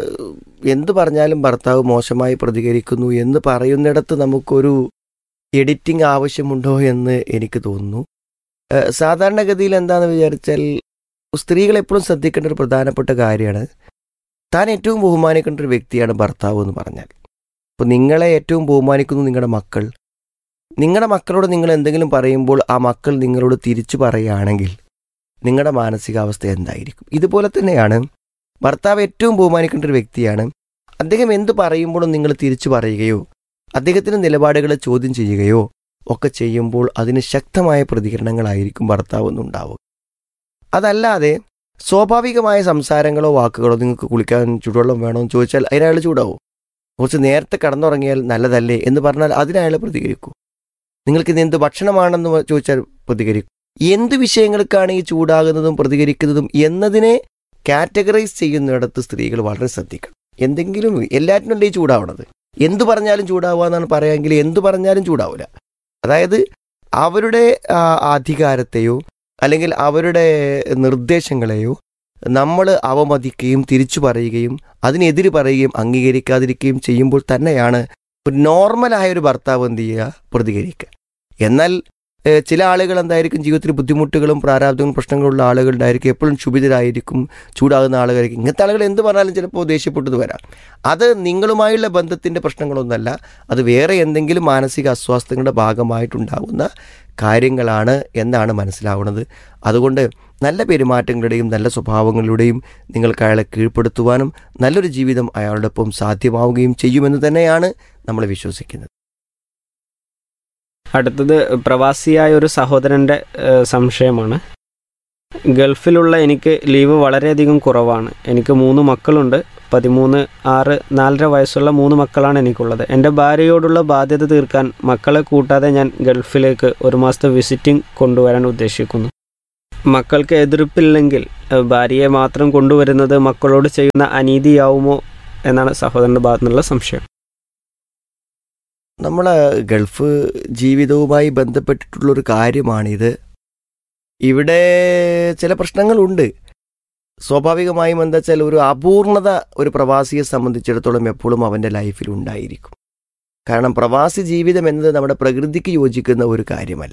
എന്ത് പറഞ്ഞാലും ഭർത്താവ് മോശമായി പ്രതികരിക്കുന്നു എന്ന് പറയുന്നിടത്ത് നമുക്കൊരു എഡിറ്റിംഗ് ആവശ്യമുണ്ടോ എന്ന് എനിക്ക് തോന്നുന്നു ഏഹ് സാധാരണഗതിയിൽ എന്താണെന്ന് വിചാരിച്ചാൽ സ്ത്രീകൾ എപ്പോഴും ശ്രദ്ധിക്കേണ്ട ഒരു പ്രധാനപ്പെട്ട കാര്യമാണ് താൻ ഏറ്റവും ബഹുമാനിക്കേണ്ട ഒരു വ്യക്തിയാണ് ഭർത്താവ് എന്ന് പറഞ്ഞാൽ അപ്പോൾ നിങ്ങളെ ഏറ്റവും ബഹുമാനിക്കുന്നു നിങ്ങളുടെ മക്കൾ നിങ്ങളുടെ മക്കളോട് നിങ്ങൾ എന്തെങ്കിലും പറയുമ്പോൾ ആ മക്കൾ നിങ്ങളോട് തിരിച്ചു പറയുകയാണെങ്കിൽ നിങ്ങളുടെ മാനസികാവസ്ഥ എന്തായിരിക്കും ഇതുപോലെ തന്നെയാണ് ഭർത്താവ് ഏറ്റവും ബഹുമാനിക്കേണ്ട ഒരു വ്യക്തിയാണ് അദ്ദേഹം എന്ത് പറയുമ്പോഴും നിങ്ങൾ തിരിച്ചു പറയുകയോ അദ്ദേഹത്തിൻ്റെ നിലപാടുകളെ ചോദ്യം ചെയ്യുകയോ ഒക്കെ ചെയ്യുമ്പോൾ അതിന് ശക്തമായ പ്രതികരണങ്ങളായിരിക്കും ഭർത്താവ് ഒന്നുണ്ടാവുക അതല്ലാതെ സ്വാഭാവികമായ സംസാരങ്ങളോ വാക്കുകളോ നിങ്ങൾക്ക് കുളിക്കാൻ ചൂടുവെള്ളം വേണോ എന്ന് ചോദിച്ചാൽ അതിനയാൾ ചൂടാവും കുറച്ച് നേരത്തെ കടന്നുറങ്ങിയാൽ നല്ലതല്ലേ എന്ന് പറഞ്ഞാൽ അതിനയാൾ പ്രതികരിക്കൂ നിങ്ങൾക്ക് ഇത് എന്ത് ഭക്ഷണമാണെന്ന് ചോദിച്ചാൽ പ്രതികരിക്കും എന്ത് വിഷയങ്ങൾക്കാണ് ഈ ചൂടാകുന്നതും പ്രതികരിക്കുന്നതും എന്നതിനെ കാറ്റഗറൈസ് ചെയ്യുന്നിടത്ത് സ്ത്രീകൾ വളരെ ശ്രദ്ധിക്കണം എന്തെങ്കിലും എല്ലാറ്റിനും അല്ലേ ഈ ചൂടാവണത് എന്തു പറഞ്ഞാലും ചൂടാവുക എന്നാണ് പറയാമെങ്കിൽ എന്തു പറഞ്ഞാലും ചൂടാവില്ല അതായത് അവരുടെ ആ, അധികാരത്തെയോ അല്ലെങ്കിൽ അവരുടെ നിർദ്ദേശങ്ങളെയോ നമ്മൾ അവമതിക്കുകയും തിരിച്ചു പറയുകയും അതിനെതിര് പറയുകയും അംഗീകരിക്കാതിരിക്കുകയും ചെയ്യുമ്പോൾ തന്നെയാണ് ഒരു നോർമലായ ഒരു ഭർത്താവ് എന്ത് ചെയ്യുക പ്രതികരിക്കുക എന്നാൽ ഏഹ്, ചില ആളുകൾ എന്തായിരിക്കും ജീവിതത്തിൽ ബുദ്ധിമുട്ടുകളും പ്രാരാബ്ദങ്ങളും പ്രശ്നങ്ങളുള്ള ആളുകളുണ്ടായിരിക്കും എപ്പോഴും ക്ഷുഭിതരായിരിക്കും ചൂടാകുന്ന ആളുകളായിരിക്കും ഇങ്ങനത്തെ ആളുകൾ എന്ത് പറഞ്ഞാലും ചിലപ്പോൾ ദേഷ്യപ്പെട്ടത് വരാം അത് നിങ്ങളുമായുള്ള ബന്ധത്തിൻ്റെ പ്രശ്നങ്ങളൊന്നല്ല അത് വേറെ എന്തെങ്കിലും മാനസിക അസ്വാസ്ഥ്യങ്ങളുടെ ഭാഗമായിട്ടുണ്ടാകുന്ന കാര്യങ്ങളാണ് എന്നാണ് മനസ്സിലാവുന്നത് അതുകൊണ്ട് നല്ല പെരുമാറ്റങ്ങളുടെയും നല്ല സ്വഭാവങ്ങളുടെയും നിങ്ങൾക്ക് അയാളെ കീഴ്പ്പെടുത്തുവാനും നല്ലൊരു ജീവിതം അയാളോടൊപ്പം സാധ്യമാവുകയും ചെയ്യുമെന്ന് തന്നെയാണ് നമ്മൾ വിശ്വസിക്കുന്നത് അടുത്തത് പ്രവാസിയായ ഒരു സഹോദരൻ്റെ ഏഹ്, സംശയമാണ് ഗൾഫിലുള്ള എനിക്ക് ലീവ് വളരെയധികം കുറവാണ് എനിക്ക് മൂന്ന് മക്കളുണ്ട് പതിമൂന്ന് ആറ് നാലര വയസ്സുള്ള മൂന്ന് മക്കളാണ് എനിക്കുള്ളത് എൻ്റെ ഭാര്യയോടുള്ള ബാധ്യത തീർക്കാൻ മക്കളെ കൂട്ടാതെ ഞാൻ ഗൾഫിലേക്ക് ഒരു മാസത്തെ വിസിറ്റിംഗ് കൊണ്ടുവരാൻ ഉദ്ദേശിക്കുന്നു മക്കൾക്ക് എതിർപ്പില്ലെങ്കിൽ ഏഹ്, ഭാര്യയെ മാത്രം കൊണ്ടുവരുന്നത് മക്കളോട് ചെയ്യുന്ന അനീതിയാവുമോ എന്നാണ് സഹോദരൻ്റെ ഭാഗത്തു നിന്നുള്ള സംശയം നമ്മളെ ഗൾഫ് ജീവിതവുമായി ബന്ധപ്പെട്ടിട്ടുള്ളൊരു കാര്യമാണിത് ഇവിടെ ചില പ്രശ്നങ്ങളുണ്ട് സ്വാഭാവികമായും എന്താ വെച്ചാൽ ഒരു അപൂർണത ഒരു പ്രവാസിയെ സംബന്ധിച്ചിടത്തോളം എപ്പോഴും അവൻ്റെ ലൈഫിൽ ഉണ്ടായിരിക്കും കാരണം പ്രവാസി ജീവിതം എന്നത് നമ്മുടെ പ്രകൃതിക്ക് യോജിക്കുന്ന ഒരു കാര്യമല്ല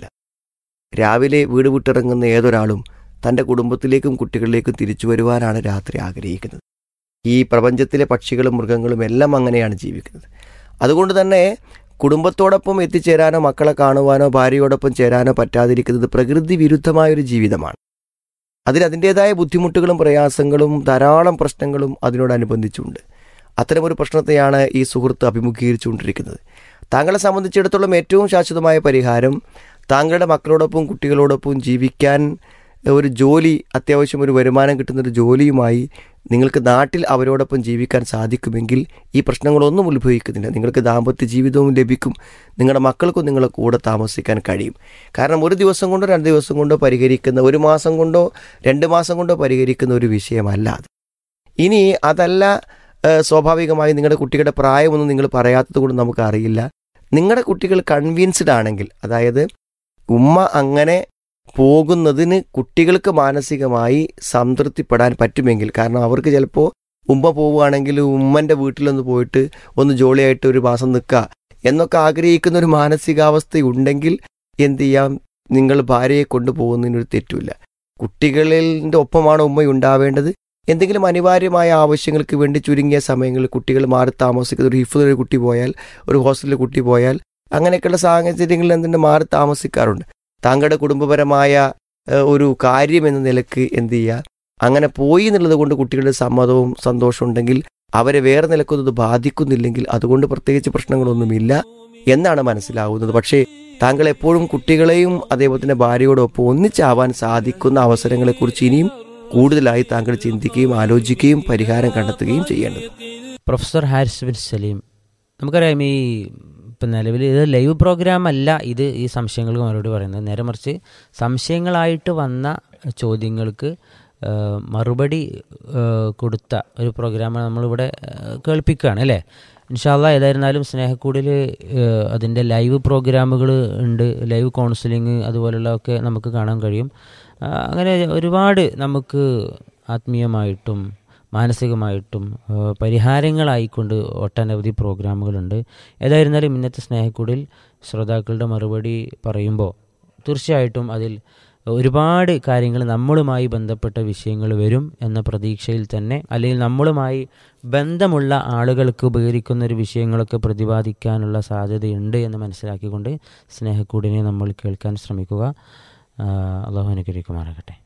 രാവിലെ വീട് വിട്ടിറങ്ങുന്ന ഏതൊരാളും തൻ്റെ കുടുംബത്തിലേക്കും കുട്ടികളിലേക്കും തിരിച്ചു വരുവാനാണ് രാത്രി ആഗ്രഹിക്കുന്നത് ഈ പ്രപഞ്ചത്തിലെ പക്ഷികളും മൃഗങ്ങളും എല്ലാം അങ്ങനെയാണ് ജീവിക്കുന്നത് അതുകൊണ്ട് തന്നെ കുടുംബത്തോടൊപ്പം എത്തിച്ചേരാനോ മക്കളെ കാണുവാനോ ഭാര്യയോടൊപ്പം ചേരാനോ പറ്റാതിരിക്കുന്നത് പ്രകൃതി വിരുദ്ധമായൊരു ജീവിതമാണ് അതിൽ അതിൻ്റേതായ ബുദ്ധിമുട്ടുകളും പ്രയാസങ്ങളും ധാരാളം പ്രശ്നങ്ങളും അതിനോടനുബന്ധിച്ചുണ്ട് അത്തരമൊരു പ്രശ്നത്തെയാണ് ഈ സുഹൃത്ത് അഭിമുഖീകരിച്ചുകൊണ്ടിരിക്കുന്നത് താങ്കളെ സംബന്ധിച്ചിടത്തോളം ഏറ്റവും ശാശ്വതമായ പരിഹാരം താങ്കളുടെ മക്കളോടൊപ്പം കുട്ടികളോടൊപ്പം ജീവിക്കാൻ ഒരു ജോലി അത്യാവശ്യം ഒരു വരുമാനം കിട്ടുന്ന ഒരു ജോലിയുമായി നിങ്ങൾക്ക് നാട്ടിൽ അവരോടൊപ്പം ജീവിക്കാൻ സാധിക്കുമെങ്കിൽ ഈ പ്രശ്നങ്ങളൊന്നും ഉത്ഭവിക്കുന്നില്ല നിങ്ങൾക്ക് ദാമ്പത്യ ജീവിതവും ലഭിക്കും നിങ്ങളുടെ മക്കൾക്കും നിങ്ങളെ കൂടെ താമസിക്കാൻ കഴിയും കാരണം ഒരു ദിവസം കൊണ്ടോ രണ്ട് ദിവസം കൊണ്ടോ പരിഹരിക്കുന്ന ഒരു മാസം കൊണ്ടോ രണ്ട് മാസം കൊണ്ടോ പരിഹരിക്കുന്ന ഒരു വിഷയമല്ല അത് ഇനി അതല്ല ഏഹ്, സ്വാഭാവികമായി നിങ്ങളുടെ കുട്ടികളുടെ പ്രായമൊന്നും നിങ്ങൾ പറയാത്തത് കൊണ്ട് നമുക്ക് അറിയില്ല നിങ്ങളുടെ കുട്ടികൾ കൺവിൻസ്ഡ് ആണെങ്കിൽ അതായത് ഉമ്മ അങ്ങനെ പോകുന്നതിന് കുട്ടികൾക്ക് മാനസികമായി സംതൃപ്തിപ്പെടാൻ പറ്റുമെങ്കിൽ കാരണം അവർക്ക് ചിലപ്പോൾ ഉമ്മ പോവുകയാണെങ്കിൽ ഉമ്മൻ്റെ വീട്ടിലൊന്ന് പോയിട്ട് ഒന്ന് ജോളിയായിട്ട് ഒരു മാസം നിൽക്കുക എന്നൊക്കെ ആഗ്രഹിക്കുന്ന ഒരു മാനസികാവസ്ഥ ഉണ്ടെങ്കിൽ എന്ത് ചെയ്യാം നിങ്ങൾ ഭാര്യയെ കൊണ്ടുപോകുന്നതിനൊരു തെറ്റുമില്ല കുട്ടികളിൻ്റെ ഒപ്പമാണ് ഉമ്മ ഉണ്ടാവേണ്ടത് എന്തെങ്കിലും അനിവാര്യമായ ആവശ്യങ്ങൾക്ക് വേണ്ടി ചുരുങ്ങിയ സമയങ്ങളിൽ കുട്ടികൾ മാറി താമസിക്കുന്ന ഒരു ഹിഫിൽ ഒരു കുട്ടി പോയാൽ ഒരു ഹോസ്റ്റലിൽ കുട്ടി പോയാൽ അങ്ങനെയൊക്കെയുള്ള സാഹചര്യങ്ങളിൽ എന്തിൻ്റെ മാറി താമസിക്കാറുണ്ട് താങ്കളുടെ കുടുംബപരമായ ഏഹ്, ഒരു കാര്യം എന്ന നിലക്ക് എന്ത് ചെയ്യുക അങ്ങനെ പോയി എന്നുള്ളത് കൊണ്ട് കുട്ടികളുടെ സമ്മതവും സന്തോഷവും ഉണ്ടെങ്കിൽ അവരെ വേറെ നിലക്കൊന്നും ഇത് ബാധിക്കുന്നില്ലെങ്കിൽ അതുകൊണ്ട് പ്രത്യേകിച്ച് പ്രശ്നങ്ങളൊന്നുമില്ല എന്നാണ് മനസ്സിലാവുന്നത് പക്ഷേ താങ്കൾ എപ്പോഴും കുട്ടികളെയും അതേപോലെ തന്നെ ഭാര്യയോടൊപ്പം ഒന്നിച്ചാവാൻ സാധിക്കുന്ന അവസരങ്ങളെക്കുറിച്ച് ഇനിയും കൂടുതലായി താങ്കൾ ചിന്തിക്കുകയും ആലോചിക്കുകയും പരിഹാരം കണ്ടെത്തുകയും ചെയ്യേണ്ടത് പ്രൊഫസർ ഹാരിസ് ബിൻ സലീം നമുക്കറിയാം ഈ ഇപ്പം നിലവിൽ ഇത് ലൈവ് പ്രോഗ്രാം അല്ല ഇത് ഈ സംശയങ്ങൾക്ക് മറുപടി പറയുന്നത് നേരെ മറിച്ച് സംശയങ്ങളായിട്ട് വന്ന ചോദ്യങ്ങൾക്ക് ആ, മറുപടി ആ, കൊടുത്ത ഒരു പ്രോഗ്രാമാണ് നമ്മളിവിടെ ആ, കേൾപ്പിക്കുകയാണ് അല്ലേ ഇൻഷാല്ല ഏതായിരുന്നാലും സ്നേഹക്കൂടിൽ അതിൻ്റെ ലൈവ് പ്രോഗ്രാമുകൾ ഉണ്ട് ലൈവ് കൗൺസിലിംഗ് അതുപോലുള്ളതൊക്കെ നമുക്ക് കാണാൻ കഴിയും ആ, അങ്ങനെ ഒരുപാട് നമുക്ക് ആത്മീയമായിട്ടും മാനസികമായിട്ടും ആ, പരിഹാരങ്ങളായിക്കൊണ്ട് ഒട്ടനവധി പ്രോഗ്രാമുകളുണ്ട് ഏതായിരുന്നാലും ഇന്നത്തെ സ്നേഹക്കൂടിൽ ശ്രോതാക്കളുടെ മറുപടി പറയുമ്പോൾ തീർച്ചയായിട്ടും അതിൽ ഒരുപാട് കാര്യങ്ങൾ നമ്മളുമായി ബന്ധപ്പെട്ട വിഷയങ്ങൾ വരും എന്ന പ്രതീക്ഷയിൽ തന്നെ അല്ലെങ്കിൽ നമ്മളുമായി ബന്ധമുള്ള ആളുകൾക്ക് ഉപകരിക്കുന്ന ഒരു വിഷയങ്ങളൊക്കെ പ്രതിപാദിക്കാനുള്ള സാധ്യതയുണ്ട് എന്ന് മനസ്സിലാക്കിക്കൊണ്ട് സ്നേഹക്കൂടിനെ നമ്മൾ കേൾക്കാൻ ശ്രമിക്കുക ആ, അള്ളാഹു അനുഗ്രഹിക്കുമാറാകട്ടെ